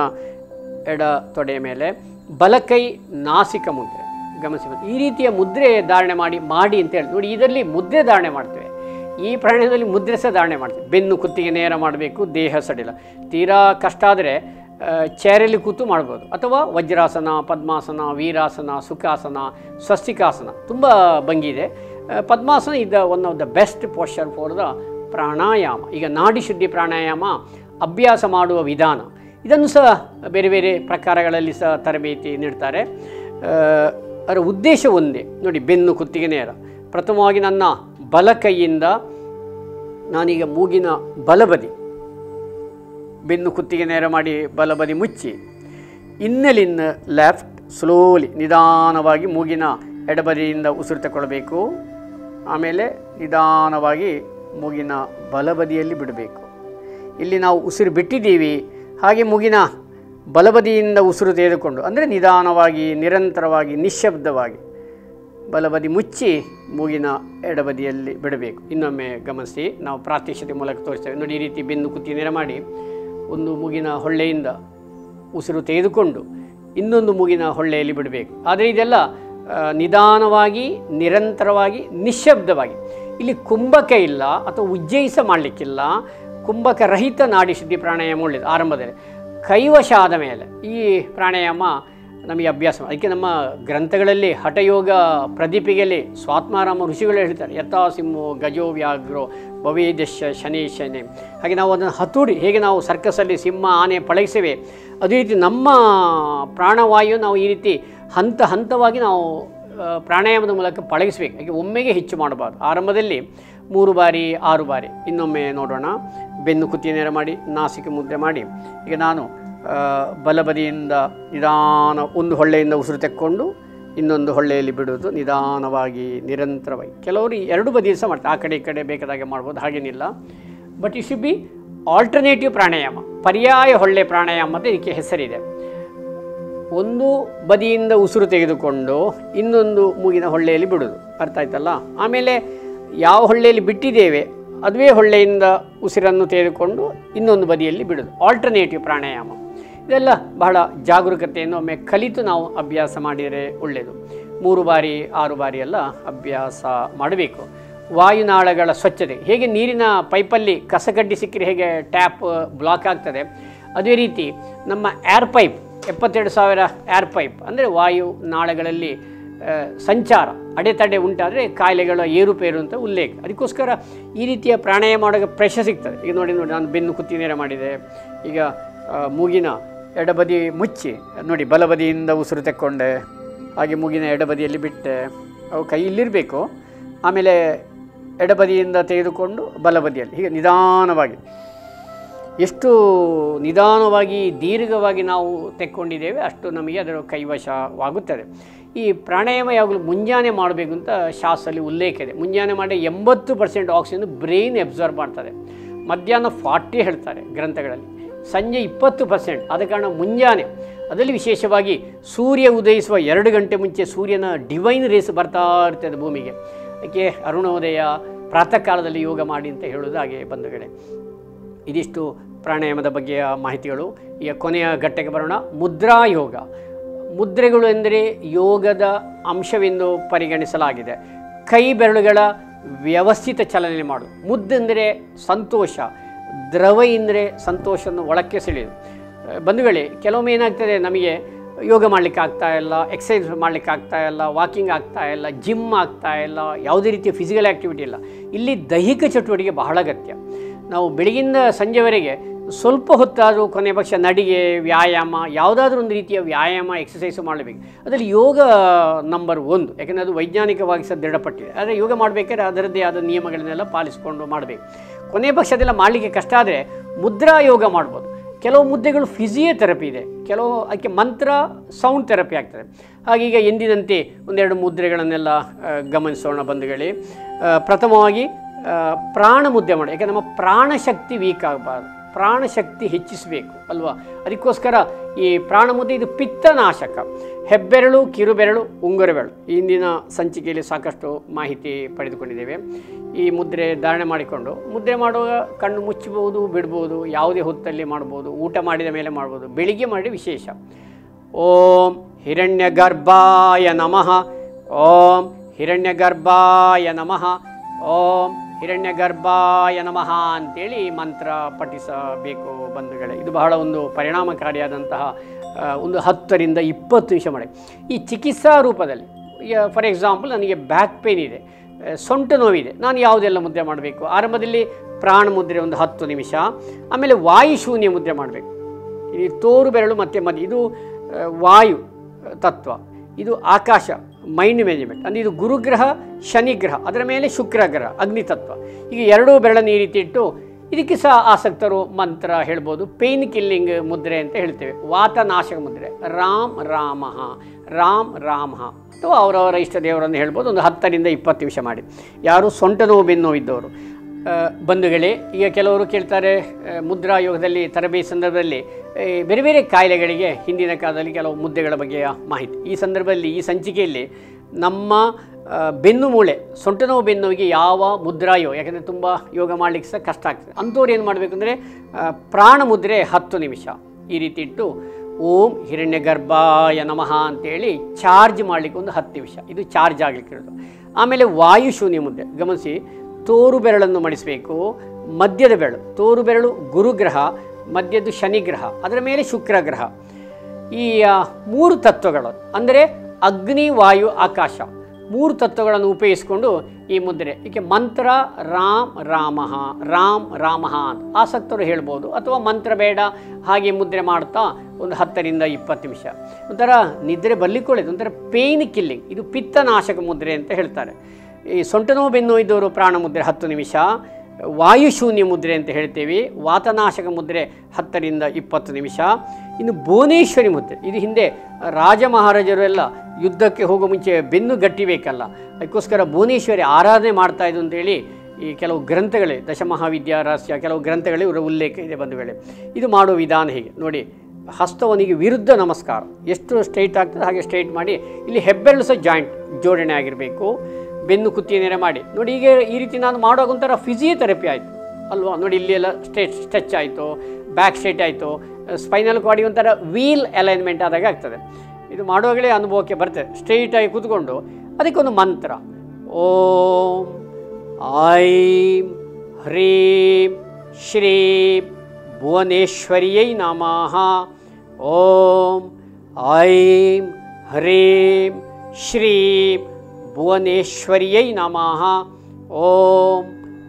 A: ಎಡ ತೊಡೆಯ ಮೇಲೆ ಬಲಕೈ ನಾಸಿಕ ಮುದ್ರೆ ಗಮನಿಸಿ ಬಂದು ಈ ರೀತಿಯ ಮುದ್ರೆ ಧಾರಣೆ ಮಾಡಿ ಮಾಡಿ ಅಂತ ಹೇಳಿ ನೋಡಿ ಇದರಲ್ಲಿ ಮುದ್ರೆ ಧಾರಣೆ ಮಾಡ್ತೇವೆ ಈ ಪ್ರಾಣಾಯಾಮದಲ್ಲಿ ಮುದ್ರೆ ಸಹ ಧಾರಣೆ ಮಾಡ್ತೇವೆ ಬೆನ್ನು ಕುತ್ತಿಗೆ ನೇರ ಮಾಡಬೇಕು ದೇಹ ಸಡಿಲ ತೀರಾ ಕಷ್ಟ ಆದರೆ ಚೇರಲ್ಲಿ ಕೂತು ಮಾಡ್ಬೋದು ಅಥವಾ ವಜ್ರಾಸನ ಪದ್ಮಾಸನ ವೀರಾಸನ ಸುಖಾಸನ ಸ್ವಸ್ತಿಕಾಸನ ತುಂಬ ಭಂಗಿ ಇದೆ ಆ, ಪದ್ಮಾಸನ ಇದ್ದ one of the best posture for the pranayama ಈಗ ನಾಡಿ ಶುದ್ಧಿ ಪ್ರಾಣಾಯಾಮ ಅಭ್ಯಾಸ ಮಾಡುವ ವಿಧಾನ ಇದನ್ನು ಸಹ ಬೇರೆ ಬೇರೆ ಪ್ರಕಾರಗಳಲ್ಲಿ ಸಹ ತರಬೇತಿ ನೀಡ್ತಾರೆ ಆ, ಅದರ ಉದ್ದೇಶ ಒಂದೇ ನೋಡಿ ಬೆನ್ನು ಕುತ್ತಿಗೆ ನೇರ ಪ್ರಥಮವಾಗಿ ನನ್ನ ಬಲ ಕೈಯಿಂದ ನಾನೀಗ ಮೂಗಿನ ಬಲಬದಿ ಬೆನ್ನು ಕುತ್ತಿಗೆ ನೇರ ಮಾಡಿ ಬಲಬದಿ ಮುಚ್ಚಿ ಇನ್ನಲಿಂದ ಲೆಫ್ಟ್ ಸ್ಲೋಲಿ ನಿಧಾನವಾಗಿ ಮೂಗಿನ ಎಡಬದಿಯಿಂದ ಉಸಿರು ತಗೊಳ್ಬೇಕು ಆಮೇಲೆ ನಿಧಾನವಾಗಿ ಮೂಗಿನ ಬಲಬದಿಯಲ್ಲಿ ಬಿಡಬೇಕು ಇಲ್ಲಿ ನಾವು ಉಸಿರು ಬಿಟ್ಟಿದ್ದೀವಿ ಹಾಗೆ ಮೂಗಿನ ಬಲಬದಿಯಿಂದ ಉಸಿರು ತೆಗೆದುಕೊಂಡು ಅಂದರೆ ನಿಧಾನವಾಗಿ ನಿರಂತರವಾಗಿ ನಿಶ್ಶಬ್ದವಾಗಿ ಬಲಬದಿ ಮುಚ್ಚಿ ಮೂಗಿನ ಎಡಬದಿಯಲ್ಲಿ ಬಿಡಬೇಕು ಇನ್ನೊಮ್ಮೆ ಗಮನಿಸಿ ನಾವು ಪ್ರಾತ್ಯಕ್ಷತೆ ಮೂಲಕ ತೋರಿಸ್ತೇವೆ ನೋಡಿ ಈ ರೀತಿ ಬೆನ್ನು ಕುತ್ತಿ ನೇರ ಮಾಡಿ ಒಂದು ಮೂಗಿನ ಹೊಳ್ಳೆಯಿಂದ ಉಸಿರು ತೆಗೆದುಕೊಂಡು ಇನ್ನೊಂದು ಮೂಗಿನ ಹೊಳ್ಳೆಯಲ್ಲಿ ಬಿಡಬೇಕು ಆದರೆ ಇದೆಲ್ಲ ಆ, ನಿಧಾನವಾಗಿ ನಿರಂತರವಾಗಿ ನಿಶ್ಶಬ್ದವಾಗಿ ಇಲ್ಲಿ ಕುಂಭಕ ಇಲ್ಲ ಅಥವಾ ಉಜ್ಜಯಿಸ ಮಾಡಲಿಕ್ಕಿಲ್ಲ ಕುಂಭಕ ರಹಿತ ನಾಡಿ ಶುದ್ಧಿ ಪ್ರಾಣಾಯಾಮ ಒಳ್ಳೆಯದು ಆರಂಭದಲ್ಲಿ ಕೈವಶ ಆದ ಮೇಲೆ ಈ ಪ್ರಾಣಾಯಾಮ ನಮಗೆ ಅಭ್ಯಾಸ ಮಾಡಿ. ಅದಕ್ಕೆ ನಮ್ಮ ಗ್ರಂಥಗಳಲ್ಲಿ ಹಠಯೋಗ ಪ್ರದೀಪಿಗೆಯಲ್ಲಿ ಸ್ವಾತ್ಮಾರಾಮ ಋಷಿಗಳು ಹೇಳ್ತಾರೆ ಯಥಾ ಸಿಂಹೋ ಗಜೋ ವ್ಯಾಘ್ರೋ ಭವೇದಶ್ಯ ಶನಿ ಶನಿ ಹಾಗೆ ನಾವು ಅದನ್ನು ಹತೋಡಿ ಹೇಗೆ ನಾವು ಸರ್ಕಸಲ್ಲಿ ಸಿಂಹ ಆನೆ ಪಳಗಿಸೇವೆ ಅದೇ ರೀತಿ ನಮ್ಮ ಪ್ರಾಣವಾಯು ನಾವು ಈ ರೀತಿ ಹಂತ ಹಂತವಾಗಿ ನಾವು ಆ, ಪ್ರಾಣಾಯಾಮದ ಮೂಲಕ ಪಳಗಿಸಬೇಕು ಹಾಗೆ ಒಮ್ಮೆಗೆ ಹೆಚ್ಚು ಮಾಡಬಾರ್ದು ಆರಂಭದಲ್ಲಿ ಮೂರು ಬಾರಿ ಆರು ಬಾರಿ ಇನ್ನೊಮ್ಮೆ ನೋಡೋಣ ಬೆನ್ನು ಕುತ್ತಿ ನೇರ ಮಾಡಿ ನಾಸಿಕ ಮುದ್ರೆ ಮಾಡಿ ಈಗ ನಾನು ಆ, ಬಲಬದಿಯಿಂದ ನಿಧಾನ ಒಂದು ಹೊಳ್ಳೆಯಿಂದ ಉಸಿರು ತೆಕ್ಕೊಂಡು ಇನ್ನೊಂದು ಹೊಳ್ಳೆಯಲ್ಲಿ ಬಿಡೋದು ನಿಧಾನವಾಗಿ ನಿರಂತರವಾಗಿ ಕೆಲವರು ಈ ಎರಡು ಬದಿ ಸಹ ಮಾಡ್ತಾರೆ ಆ ಕಡೆ ಈ ಕಡೆ ಬೇಕಾದಾಗೆ ಮಾಡ್ಬೋದು ಹಾಗೇನಿಲ್ಲ but it should be alternative pranayama ಪರ್ಯಾಯ ಹೊಳ್ಳೆ ಪ್ರಾಣಾಯಾಮ ಅಂತ ಇದಕ್ಕೆ ಹೆಸರಿದೆ ಒಂದು ಬದಿಯಿಂದ ಉಸಿರು ತೆಗೆದುಕೊಂಡು ಇನ್ನೊಂದು ಮೂಗಿನ ಹೊಳ್ಳೆಯಲ್ಲಿ ಬಿಡೋದು ಅರ್ಥ ಆಯ್ತಲ್ಲ ಆಮೇಲೆ ಯಾವ ಹೊಳ್ಳೆಯಲ್ಲಿ ಬಿಟ್ಟಿದ್ದೇವೆ ಅದುವೇ ಹೊಳ್ಳೆಯಿಂದ ಉಸಿರನ್ನು ತೆಗೆದುಕೊಂಡು ಇನ್ನೊಂದು ಬದಿಯಲ್ಲಿ ಬಿಡೋದು ಆಲ್ಟರ್ನೇಟಿವ್ ಪ್ರಾಣಾಯಾಮ ಇದೆಲ್ಲ ಬಹಳ ಜಾಗರೂಕತೆಯನ್ನು ಒಮ್ಮೆ ಕಲಿತು ನಾವು ಅಭ್ಯಾಸ ಮಾಡಿದರೆ ಒಳ್ಳೆಯದು ಮೂರು ಬಾರಿ ಆರು ಬಾರಿ ಎಲ್ಲ ಅಭ್ಯಾಸ ಮಾಡಬೇಕು ವಾಯುನಾಳಗಳ ಸ್ವಚ್ಛತೆ ಹೇಗೆ ನೀರಿನ ಪೈಪಲ್ಲಿ ಕಸಗಡ್ಡಿ ಸಿಕ್ಕರೆ ಹೇಗೆ ಟ್ಯಾಪ್ ಬ್ಲಾಕ್ ಆಗ್ತದೆ ಅದೇ ರೀತಿ ನಮ್ಮ ಏರ್ ಪೈಪ್ ಎಪ್ಪತ್ತೆರಡು ಸಾವಿರ ಏರ್ ಪೈಪ್ ಅಂದರೆ ವಾಯು ನಾಳಗಳಲ್ಲಿ ಆ, ಸಂಚಾರ ಅಡೆತಡೆ ಉಂಟಾದರೆ ಕಾಯಿಲೆಗಳ ಏರುಪೇರು ಅಂತ ಉಲ್ಲೇಖ ಅದಕ್ಕೋಸ್ಕರ ಈ ರೀತಿಯ ಪ್ರಾಣಾಯಾಮ ಮಾಡೋಕ್ಕೆ ಪ್ರೆಷರ್ ಸಿಗ್ತದೆ ಈಗ ನೋಡಿ ನೋಡಿ ನಾನು ಬೆನ್ನು ಕುತ್ತಿ ನೇರ ಮಾಡಿದೆ ಈಗ ಆ, ಮೂಗಿನ ಎಡಬದಿ ಮುಚ್ಚಿ ನೋಡಿ ಬಲಬದಿಯಿಂದ ಉಸಿರು ತೆಕ್ಕೊಂಡೆ ಹಾಗೆ ಮೂಗಿನ ಎಡಬದಿಯಲ್ಲಿ ಬಿಟ್ಟೆ ಅವು ಕೈ ಇಲ್ಲಿರಬೇಕು ಆಮೇಲೆ ಎಡಬದಿಯಿಂದ ತೆಗೆದುಕೊಂಡು ಬಲಬದಿಯಲ್ಲಿ ಹೀಗೆ ನಿಧಾನವಾಗಿ ಎಷ್ಟು ನಿಧಾನವಾಗಿ ದೀರ್ಘವಾಗಿ ನಾವು ತೆಕ್ಕೊಂಡಿದ್ದೇವೆ ಅಷ್ಟು ನಮಗೆ ಅದರ ಕೈವಶವಾಗುತ್ತದೆ ಈ ಪ್ರಾಣಾಯಾಮ ಯಾವಾಗಲೂ ಮುಂಜಾನೆ ಮಾಡಬೇಕು ಅಂತ ಶಾಸ್ತ್ರದಲ್ಲಿ ಉಲ್ಲೇಖ ಇದೆ ಮುಂಜಾನೆ ಮಾಡಿ ಎಂಬತ್ತು ಪರ್ಸೆಂಟ್ ಆಕ್ಸಿಜನ್ ಬ್ರೈನ್ ಅಬ್ಸರ್ವ್ ಮಾಡ್ತದೆ ಮಧ್ಯಾಹ್ನ ಫಾರ್ಟಿ ಹೇಳ್ತಾರೆ ಗ್ರಂಥಗಳಲ್ಲಿ ಸಂಜೆ ಇಪ್ಪತ್ತು ಪರ್ಸೆಂಟ್ ಆದ ಕಾರಣ ಮುಂಜಾನೆ ಅದರಲ್ಲಿ ವಿಶೇಷವಾಗಿ ಸೂರ್ಯ ಉದಯಿಸುವ ಎರಡು ಗಂಟೆ ಮುಂಚೆ ಸೂರ್ಯನ ಡಿವೈನ್ ರೇಸ್ ಬರ್ತಾ ಇರ್ತದೆ ಭೂಮಿಗೆ ಅದಕ್ಕೆ ಅರುಣೋದಯ ಪ್ರಾತಃ ಕಾಲದಲ್ಲಿ ಯೋಗ ಮಾಡಿ ಅಂತ ಹೇಳೋದು ಹಾಗೆ ಬಂಧುಗಳೇ ಇದಿಷ್ಟು ಪ್ರಾಣಾಯಾಮದ ಬಗ್ಗೆಯ ಮಾಹಿತಿಗಳು ಈಗ ಕೊನೆಯ ಘಟ್ಟಕ್ಕೆ ಬರೋಣ ಮುದ್ರಾ ಯೋಗ ಮುದ್ರೆಗಳು ಎಂದರೆ ಯೋಗದ ಅಂಶವೆಂದು ಪರಿಗಣಿಸಲಾಗಿದೆ ಕೈ ಬೆರಳುಗಳ ವ್ಯವಸ್ಥಿತ ಚಲನೆ ಮಾಡೋದು ಮುದ್ದೆಂದರೆ ಸಂತೋಷ ದ್ರವ ಎಂದರೆ ಸಂತೋಷವನ್ನು ಒಳಕ್ಕೆ ಸೆಳೆಯೋದು ಅಹ್, ಬಂಧುಗಳೇ ಕೆಲವೊಮ್ಮೆ ಏನಾಗ್ತದೆ ನಮಗೆ ಯೋಗ ಮಾಡಲಿಕ್ಕೆ ಆಗ್ತಾ ಇಲ್ಲ ಎಕ್ಸಸೈಸ್ ಮಾಡಲಿಕ್ಕೆ ಆಗ್ತಾ ಇಲ್ಲ ವಾಕಿಂಗ್ ಆಗ್ತಾ ಇಲ್ಲ ಜಿಮ್ ಆಗ್ತಾ ಇಲ್ಲ ಯಾವುದೇ ರೀತಿಯ ಫಿಸಿಕಲ್ ಆ್ಯಕ್ಟಿವಿಟಿ ಇಲ್ಲ ಇಲ್ಲಿ ದೈಹಿಕ ಚಟುವಟಿಕೆ ಬಹಳ ಅಗತ್ಯ ನಾವು ಬೆಳಗಿಂದ ಸಂಜೆವರೆಗೆ ಸ್ವಲ್ಪ ಹೊತ್ತಾದರೂ ಕೊನೆ ಪಕ್ಷ ನಡಿಗೆ ವ್ಯಾಯಾಮ ಯಾವುದಾದ್ರೂ ಒಂದು ರೀತಿಯ ವ್ಯಾಯಾಮ ಎಕ್ಸಸೈಸು ಮಾಡಬೇಕು ಅದರಲ್ಲಿ ಯೋಗ ನಂಬರ್ ಒಂದು ಯಾಕೆಂದರೆ ಅದು ವೈಜ್ಞಾನಿಕವಾಗಿ ಸಹ ದೃಢಪಟ್ಟಿದೆ ಆದರೆ ಯೋಗ ಮಾಡಬೇಕಾದ್ರೆ ಅದರದ್ದೇ ಆದ ನಿಯಮಗಳನ್ನೆಲ್ಲ ಪಾಲಿಸಿಕೊಂಡು ಮಾಡಬೇಕು ಕೊನೆ ಪಕ್ಷ ಅದೆಲ್ಲ ಮಾಡಲಿಕ್ಕೆ ಕಷ್ಟ ಆದರೆ ಮುದ್ರಾ ಯೋಗ ಮಾಡ್ಬೋದು ಕೆಲವು ಮುದ್ದೆಗಳು ಫಿಸಿಯೋಥೆರಪಿ ಇದೆ ಕೆಲವು ಅದಕ್ಕೆ ಮಂತ್ರ ಸೌಂಡ್ ಥೆರಪಿ ಆಗ್ತದೆ ಹಾಗೀಗ ಎಂದಿನಂತೆ ಒಂದೆರಡು ಮುದ್ರೆಗಳನ್ನೆಲ್ಲ ಆ, ಗಮನಿಸೋಣ ಬಂಧುಗಳೇ ಆ, ಪ್ರಥಮವಾಗಿ ಆ, ಪ್ರಾಣ ಮುದ್ದೆ ಮಾಡಿ ಯಾಕೆ ನಮ್ಮ ಪ್ರಾಣಶಕ್ತಿ ವೀಕ್ ಆಗಬಾರ್ದು ಪ್ರಾಣಶಕ್ತಿ ಹೆಚ್ಚಿಸಬೇಕು ಅಲ್ವಾ ಅದಕ್ಕೋಸ್ಕರ ಈ ಪ್ರಾಣ ಮುದ್ದೆ ಇದು ಪಿತ್ತನಾಶಕ ಹೆಬ್ಬೆರಳು ಕಿರುಬೆರಳು ಉಂಗುರ ಬೆರಳು ಈ ಇಂದಿನ ಸಂಚಿಕೆಯಲ್ಲಿ ಸಾಕಷ್ಟು ಮಾಹಿತಿ ಪಡೆದುಕೊಂಡಿದ್ದೇವೆ ಈ ಮುದ್ರೆ ಧಾರಣೆ ಮಾಡಿಕೊಂಡು ಮುದ್ರೆ ಮಾಡುವಾಗ ಕಣ್ಣು ಮುಚ್ಚಬಹುದು ಬಿಡ್ಬೋದು ಯಾವುದೇ ಹೊತ್ತಲ್ಲಿ ಮಾಡ್ಬೋದು ಊಟ ಮಾಡಿದ ಮೇಲೆ ಮಾಡ್ಬೋದು ಬೆಳಿಗ್ಗೆ ಮಾಡಿ ವಿಶೇಷ ಓಂ ಹಿರಣ್ಯ ಗರ್ಭಾಯ ನಮಃ ಓಂ ಹಿರಣ್ಯ ಗರ್ಭಾಯ ನಮಃ ಓಂ ಹಿರಣ್ಯ ಗರ್ಭಾಯ ನಮಃ ಅಂತೇಳಿ ಈ ಮಂತ್ರ ಪಠಿಸಬೇಕು ಬಂಧುಗಳೇ ಇದು ಬಹಳ ಒಂದು ಪರಿಣಾಮಕಾರಿಯಾದಂತಹ ಆ, ಒಂದು ಹತ್ತರಿಂದ ಇಪ್ಪತ್ತು ನಿಮಿಷ ಮಾಡಿ ಈ ಚಿಕಿತ್ಸಾ ರೂಪದಲ್ಲಿ ಈಗ ಫಾರ್ ಎಕ್ಸಾಂಪಲ್ ನನಗೆ ಬ್ಯಾಕ್ ಪೇನ್ ಇದೆ ಆ, ಸೊಂಟ ನೋವಿದೆ ನಾನು ಯಾವುದೆಲ್ಲ ಮುದ್ರೆ ಮಾಡಬೇಕು ಆರಂಭದಲ್ಲಿ ಪ್ರಾಣ ಮುದ್ರೆ ಒಂದು ಹತ್ತು ನಿಮಿಷ ಆಮೇಲೆ ವಾಯುಶೂನ್ಯ ಮುದ್ರೆ ಮಾಡಬೇಕು ಈ ತೋರು ಬೆರಳು ಮತ್ತು ಮಧ್ಯ ಇದು ಆ, ವಾಯು ತತ್ವ ಇದು ಆಕಾಶ ಮೈಂಡ್ ಮ್ಯಾನೇಜ್ಮೆಂಟ್ ಅಂದರೆ ಇದು ಗುರುಗ್ರಹ ಶನಿಗ್ರಹ ಅದರ ಮೇಲೆ ಶುಕ್ರ ಗ್ರಹ ಅಗ್ನಿ ತತ್ವ ಈಗ ಎರಡೂ ಬೆರಳನ್ನು ಈ ರೀತಿ ಇಟ್ಟು ಇದಕ್ಕೆ ಸಹ ಆಸಕ್ತರು ಮಂತ್ರ ಹೇಳ್ಬೋದು ಪೇನ್ ಕಿಲ್ಲಿಂಗ್ ಮುದ್ರೆ ಅಂತ ಹೇಳ್ತೇವೆ ವಾತನಾಶಕ ಮುದ್ರೆ ರಾಮ್ ರಾಮ ರಾಮ್ ರಾಮ ಅಥವಾ ಅವರವರ ಇಷ್ಟ ದೇವರನ್ನು ಹೇಳ್ಬೋದು ಒಂದು ಹತ್ತರಿಂದ ಇಪ್ಪತ್ತು ನಿಮಿಷ ಮಾಡಿ ಯಾರು ಸೊಂಟ ನೋವು ಬೆನ್ನು ನೋವು ಇದ್ದವರು ಆ, ಬಂಧುಗಳೇ ಈಗ ಕೆಲವರು ಕೇಳ್ತಾರೆ ಆ, ಮುದ್ರಾ ಯೋಗದಲ್ಲಿ ತರಬೇತಿ ಸಂದರ್ಭದಲ್ಲಿ ಈ ಬೇರೆ ಬೇರೆ ಕಾಯಿಲೆಗಳಿಗೆ ಹಿಂದಿನ ಕಾಲದಲ್ಲಿ ಕೆಲವು ಮುದ್ದೆಗಳ ಬಗ್ಗೆಯ ಮಾಹಿತಿ ಈ ಸಂದರ್ಭದಲ್ಲಿ ಈ ಸಂಚಿಕೆಯಲ್ಲಿ ನಮ್ಮ ಆ, ಬೆನ್ನು ಮೂಳೆ ಸೊಂಟ ನೋವು ಬೆನ್ನು ನೋವಿಗೆ ಯಾವ ಮುದ್ರಾ ಯೋಗ ಯಾಕಂದರೆ ತುಂಬ ಯೋಗ ಮಾಡಲಿಕ್ಕೆ ಸಹ ಕಷ್ಟ ಆಗ್ತದೆ ಅಂಥವ್ರು ಏನು ಮಾಡಬೇಕು ಅಂದರೆ ಪ್ರಾಣ ಮುದ್ರೆ ಹತ್ತು ನಿಮಿಷ ಈ ರೀತಿ ಇಟ್ಟು ಓಂ ಹಿರಣ್ಯ ಗರ್ಭಾಯ ನಮಃ ಅಂತೇಳಿ ಚಾರ್ಜ್ ಮಾಡಲಿಕ್ಕೆ ಒಂದು ಹತ್ತು ನಿಮಿಷ ಇದು ಚಾರ್ಜ್ ಆಗಲಿಕ್ಕೆ ಇರೋದು ಆಮೇಲೆ ವಾಯುಶೂನ್ಯ ಮುದ್ದೆ ಗಮನಿಸಿ ತೋರು ಬೆರಳನ್ನು ಮಡಿಸಬೇಕು ಮಧ್ಯದ ಬೆರಳು ತೋರು ಬೆರಳು ಗುರುಗ್ರಹ ಮಧ್ಯದ್ದು ಶನಿಗ್ರಹ ಅದರ ಮೇಲೆ ಶುಕ್ರ ಗ್ರಹ ಈ ಆ, ಮೂರು ತತ್ವಗಳು ಅಂದರೆ ಅಗ್ನಿ ವಾಯು ಆಕಾಶ ಮೂರು ತತ್ವಗಳನ್ನು ಉಪಯೋಗಿಸಿಕೊಂಡು ಈ ಮುದ್ರೆ ಈಕೆ ಮಂತ್ರ ರಾಮ್ ರಾಮ ರಾಮ್ ರಾಮ ಅಂತ ಆಸಕ್ತರು ಹೇಳ್ಬೋದು ಅಥವಾ ಮಂತ್ರ ಬೇಡ ಹಾಗೆ ಮುದ್ರೆ ಮಾಡ್ತಾ ಒಂದು ಹತ್ತರಿಂದ ಇಪ್ಪತ್ತು ನಿಮಿಷ ಒಂಥರ ನಿದ್ರೆ ಬರ್ಲಿಕ್ಕೆ ಒಳ್ಳೆಯದು ಒಂಥರ ಪೇಯ್ನ್ ಕಿಲ್ಲಿಂಗ್ ಇದು ಪಿತ್ತನಾಶಕ ಮುದ್ರೆ ಅಂತ ಹೇಳ್ತಾರೆ ಈ ಸೊಂಟ ನೋವು ಬೆನ್ನು ನೋವು ಇದ್ದವರು ಪ್ರಾಣ ಮುದ್ರೆ ಹತ್ತು ನಿಮಿಷ ವಾಯುಶೂನ್ಯ ಮುದ್ರೆ ಅಂತ ಹೇಳ್ತೇವೆ ವಾತನಾಶಕ ಮುದ್ರೆ ಹತ್ತರಿಂದ ಇಪ್ಪತ್ತು ನಿಮಿಷ ಇನ್ನು ಭುವನೇಶ್ವರಿ ಮುದ್ರೆ ಇದು ಹಿಂದೆ ರಾಜ ಮಹಾರಾಜರು ಎಲ್ಲ ಯುದ್ಧಕ್ಕೆ ಹೋಗೋ ಮುಂಚೆ ಬೆನ್ನು ಗಟ್ಟಿಬೇಕಲ್ಲ ಅದಕ್ಕೋಸ್ಕರ ಭುವನೇಶ್ವರಿ ಆರಾಧನೆ ಮಾಡ್ತಾ ಇದ್ದು ಅಂತೇಳಿ ಈ ಕೆಲವು ಗ್ರಂಥಗಳೇ ದಶಮಹಾವಿದ್ಯಾರಹಸ್ಯ ಕೆಲವು ಗ್ರಂಥಗಳೇ ಇವರ ಉಲ್ಲೇಖ ಇದೆ ಬಂಧುಗಳೇ ಇದು ಮಾಡುವ ವಿಧಾನ ಹೀಗೆ ನೋಡಿ ಹಸ್ತವನಿಗೆ ವಿರುದ್ಧ ನಮಸ್ಕಾರ ಎಷ್ಟು ಸ್ಟ್ರೈಟ್ ಆಗ್ತದೆ ಹಾಗೆ ಸ್ಟ್ರೈಟ್ ಮಾಡಿ ಇಲ್ಲಿ ಹೆಬ್ಬೆರಳು ಸಹ ಜಾಯಿಂಟ್ ಜೋಡಣೆ ಆಗಿರಬೇಕು ಬೆನ್ನು ಕುತ್ತಿಗೆ ನೇರ ಮಾಡಿ ನೋಡಿ ಈಗ ಈ ರೀತಿ ನಾನು ಮಾಡುವಾಗ ಒಂಥರ ಫಿಸಿಯೋಥೆರಪಿ ಆಯಿತು ಅಲ್ವಾ ನೋಡಿ ಇಲ್ಲಿ ಎಲ್ಲ ಸ್ಟ್ರೆಚ್ ಸ್ಟ್ರೆಚ್ ಆಯಿತು ಬ್ಯಾಕ್ ಸ್ಟ್ರೇಟ್ ಆಯಿತು ಸ್ಪೈನಲ್ ಬಾಡಿ ಒಂಥರ ವೀಲ್ ಅಲೈನ್ಮೆಂಟ್ ಆದಾಗ ಆಗ್ತದೆ ಇದು ಮಾಡುವಾಗಲೇ ಅನುಭವಕ್ಕೆ ಬರ್ತದೆ ಸ್ಟ್ರೈಟಾಗಿ ಕೂತ್ಕೊಂಡು ಅದಕ್ಕೊಂದು ಮಂತ್ರ ಓಂ ಐಂ ಹ್ರೀಂ ಶ್ರೀಂ ಭುವನೇಶ್ವರಿಯೈ ನಮಃ ಓಂ ಐಂ ಹ್ರೀಂ ಶ್ರೀಂ ಭುವನೇಶ್ವರಿಯೈ ನಮಃ ಓಂ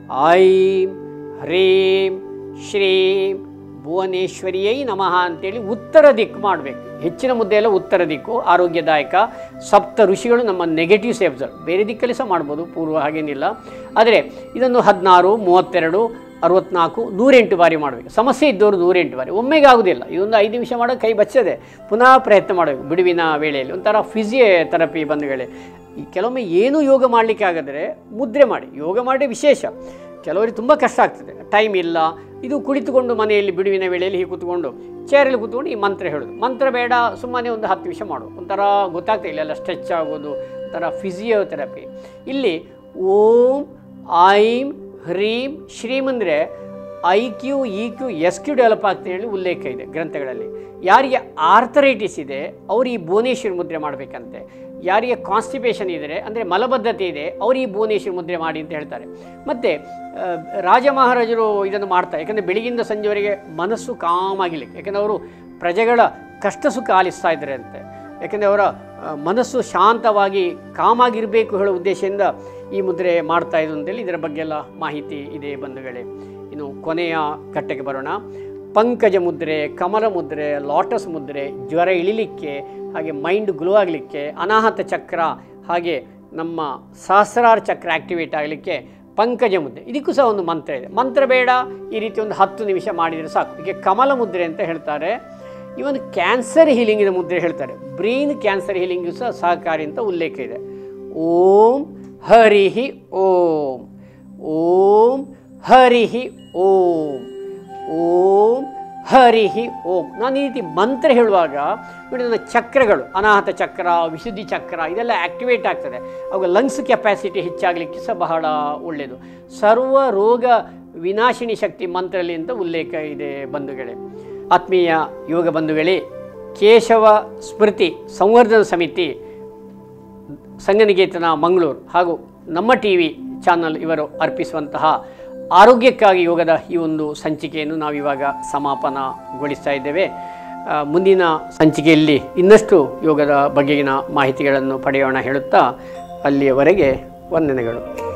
A: ಐಂ ಹ್ರೀಂ ಶ್ರೀಂ ಭುವನೇಶ್ವರಿಯೈ ನಮಃ ಅಂತೇಳಿ ಉತ್ತರ ದಿಕ್ಕು ಮಾಡಬೇಕು ಹೆಚ್ಚಿನ ಮುದ್ದೆ ಎಲ್ಲ ಉತ್ತರ ದಿಕ್ಕು ಆರೋಗ್ಯದಾಯಕ ಸಪ್ತ ಋಷಿಗಳು ನಮ್ಮ ನೆಗೆಟಿವ್ ಸೇವ್ಸರ್ ಬೇರೆ ದಿಕ್ಕಲ್ಲಿ ಸಹ ಮಾಡ್ಬೋದು ಪೂರ್ವ ಹಾಗೇನಿಲ್ಲ ಆದರೆ ಇದನ್ನು ಹದಿನಾರು ಮೂವತ್ತೆರಡು ಅರವತ್ನಾಲ್ಕು ನೂರೆಂಟು ಬಾರಿ ಮಾಡಬೇಕು ಸಮಸ್ಯೆ ಇದ್ದವರು ನೂರೆಂಟು ಬಾರಿ ಒಮ್ಮೆಗೆ ಆಗೋದಿಲ್ಲ ಇದೊಂದು ಐದು ನಿಮಿಷ ಮಾಡೋಕೆ ಕೈ ಬಚ್ಚದೆ ಪುನಃ ಪ್ರಯತ್ನ ಮಾಡಬೇಕು ಬಿಡುವಿನ ವೇಳೆಯಲ್ಲಿ ಒಂಥರ ಫಿಸಿಯೋಥೆರಪಿ ಬಂಧುಗಳೇ ಈ ಕೆಲವೊಮ್ಮೆ ಏನೂ ಯೋಗ ಮಾಡಲಿಕ್ಕೆ ಆಗದರೆ ಮುದ್ರೆ ಮಾಡಿ ಯೋಗ ಮಾಡಿ ವಿಶೇಷ ಕೆಲವರಿಗೆ ತುಂಬ ಕಷ್ಟ ಆಗ್ತದೆ ಟೈಮ್ ಇಲ್ಲ ಇದು ಕುಳಿತುಕೊಂಡು ಮನೆಯಲ್ಲಿ ಬಿಡುವಿನ ವೇಳೆಯಲ್ಲಿ ಹೀಗೆ ಕೂತ್ಕೊಂಡು ಚೇರಲ್ಲಿ ಕೂತ್ಕೊಂಡು ಈ ಮಂತ್ರ ಹೇಳೋದು ಮಂತ್ರ ಬೇಡ ಸುಮ್ಮನೆ ಒಂದು ಹತ್ತು ನಿಮಿಷ ಮಾಡು ಒಂಥರ ಗೊತ್ತಾಗ್ತಾ ಇಲ್ಲ ಎಲ್ಲ ಸ್ಟ್ರೆಚ್ ಆಗೋದು ಒಂಥರ ಫಿಸಿಯೋಥೆರಪಿ ಇಲ್ಲಿ ಓಂ ಐಂ ಹ್ರೀಂ ಶ್ರೀಮ್ ಅಂದರೆ I Q E Q S Q develop ಆಗ್ತದೆ ಹೇಳಿ ಉಲ್ಲೇಖ ಇದೆ ಗ್ರಂಥಗಳಲ್ಲಿ ಯಾರಿಗೆ ಆರ್ಥರೈಟಿಸ್ ಇದೆ ಅವರು ಈ ಭುವನೇಶ್ವರಿ ಮುದ್ರೆ ಮಾಡಬೇಕಂತೆ ಯಾರಿಗೆ ಕಾನ್ಸ್ಟಿಪೇಷನ್ ಇದ್ದರೆ ಅಂದರೆ ಮಲಬದ್ಧತೆ ಇದೆ ಅವರು ಈ ಭುವನೇಶ್ವರಿ ಮುದ್ರೆ ಮಾಡಿ ಅಂತ ಹೇಳ್ತಾರೆ ಮತ್ತು ರಾಜ ಮಹಾರಾಜರು ಇದನ್ನು ಮಾಡ್ತಾರೆ ಯಾಕಂದರೆ ಬೆಳಗಿಂದ ಸಂಜೆವರೆಗೆ ಮನಸ್ಸು ಕಾಮಾಗಿಲಿಕ್ಕೆ ಯಾಕಂದರೆ ಅವರು ಪ್ರಜೆಗಳ ಕಷ್ಟ ಸುಖ ಆಲಿಸ್ತಾ ಇದ್ದಾರೆ ಅಂತೆ ಯಾಕೆಂದರೆ ಅವರ ಆ, ಮನಸ್ಸು ಶಾಂತವಾಗಿ ಕಾಮಾಗಿರಬೇಕು ಹೇಳೋ ಉದ್ದೇಶದಿಂದ ಈ ಮುದ್ರೆ ಮಾಡ್ತಾ ಇದ್ದು ಅಂತೇಳಿ ಇದರ ಬಗ್ಗೆ ಎಲ್ಲ ಮಾಹಿತಿ ಇದೆ ಬಂಧುಗಳೇ ಇನ್ನು ಕೊನೆಯ ಘಟ್ಟಕ್ಕೆ ಬರೋಣ ಪಂಕಜ ಮುದ್ರೆ ಕಮಲ ಮುದ್ರೆ ಲಾಟಸ್ ಮುದ್ರೆ ಜ್ವರ ಇಳಿಲಿಕ್ಕೆ ಹಾಗೆ ಮೈಂಡ್ ಗ್ಲೋ ಆಗಲಿಕ್ಕೆ ಅನಾಹತ ಚಕ್ರ ಹಾಗೆ ನಮ್ಮ ಸಹಸ್ರಾರ ಚಕ್ರ ಆ್ಯಕ್ಟಿವೇಟ್ ಆಗಲಿಕ್ಕೆ ಪಂಕಜ ಮುದ್ರೆ ಇದಕ್ಕೂ ಸಹ ಒಂದು ಮಂತ್ರ ಇದೆ ಮಂತ್ರ ಬೇಡ ಈ ರೀತಿ ಒಂದು ಹತ್ತು ನಿಮಿಷ ಮಾಡಿದರೆ ಸಾಕು ಇದಕ್ಕೆ ಕಮಲ ಮುದ್ರೆ ಅಂತ ಹೇಳ್ತಾರೆ ಇವನು ಕ್ಯಾನ್ಸರ್ ಹೀಲಿಂಗಿನ ಮುದ್ರೆ ಹೇಳ್ತಾರೆ ಬ್ರೈನ್ ಕ್ಯಾನ್ಸರ್ ಹೀಲಿಂಗು ಸಹ ಸಹಕಾರಿ ಅಂತ ಉಲ್ಲೇಖ ಇದೆ ಓಂ ಹರಿಹಿ ಓಂ ಓಂ ಹರಿಹಿ ಓಂ ಓಂ ಹರಿಹಿ ಓಂ ನಾನು ಈ ರೀತಿ ಮಂತ್ರ ಹೇಳುವಾಗ ನೋಡಿ ನನ್ನ ಚಕ್ರಗಳು ಅನಾಹತ ಚಕ್ರ ವಿಶುದ್ಧಿ ಚಕ್ರ ಇದೆಲ್ಲ ಆ್ಯಕ್ಟಿವೇಟ್ ಆಗ್ತದೆ ಅವಾಗ ಲಂಗ್ಸ್ ಕೆಪಾಸಿಟಿ ಹೆಚ್ಚಾಗಲಿಕ್ಕೆ ಸಹ ಬಹಳ ಒಳ್ಳೆಯದು ಸರ್ವ ರೋಗ ವಿನಾಶಿನಿ ಶಕ್ತಿ ಮಂತ್ರದಲ್ಲಿ ಅಂತ ಉಲ್ಲೇಖ ಇದೆ ಬಂಧುಗಳೇ ಆತ್ಮೀಯ ಯೋಗ ಬಂಧುಗಳೇ ಕೇಶವ ಸ್ಮೃತಿ ಸಂವರ್ಧನ ಸಮಿತಿ ಸಂಗನಿಕೇತನ ಮಂಗಳೂರು ಹಾಗೂ ನಮ್ಮ ಟಿ ವಿ ಚಾನಲ್ ಇವರು ಅರ್ಪಿಸುವಂತಹ ಆರೋಗ್ಯಕ್ಕಾಗಿ ಯೋಗದ ಈ ಒಂದು ಸಂಚಿಕೆಯನ್ನು ನಾವಿವಾಗ ಸಮಾಪನಗೊಳಿಸ್ತಾ ಇದ್ದೇವೆ ಆ, ಮುಂದಿನ ಸಂಚಿಕೆಯಲ್ಲಿ ಇನ್ನಷ್ಟು ಯೋಗದ ಬಗೆಗಿನ ಮಾಹಿತಿಗಳನ್ನು ಪಡೆಯೋಣ ಹೇಳುತ್ತಾ ಅಲ್ಲಿಯವರೆಗೆ ವಂದನೆಗಳು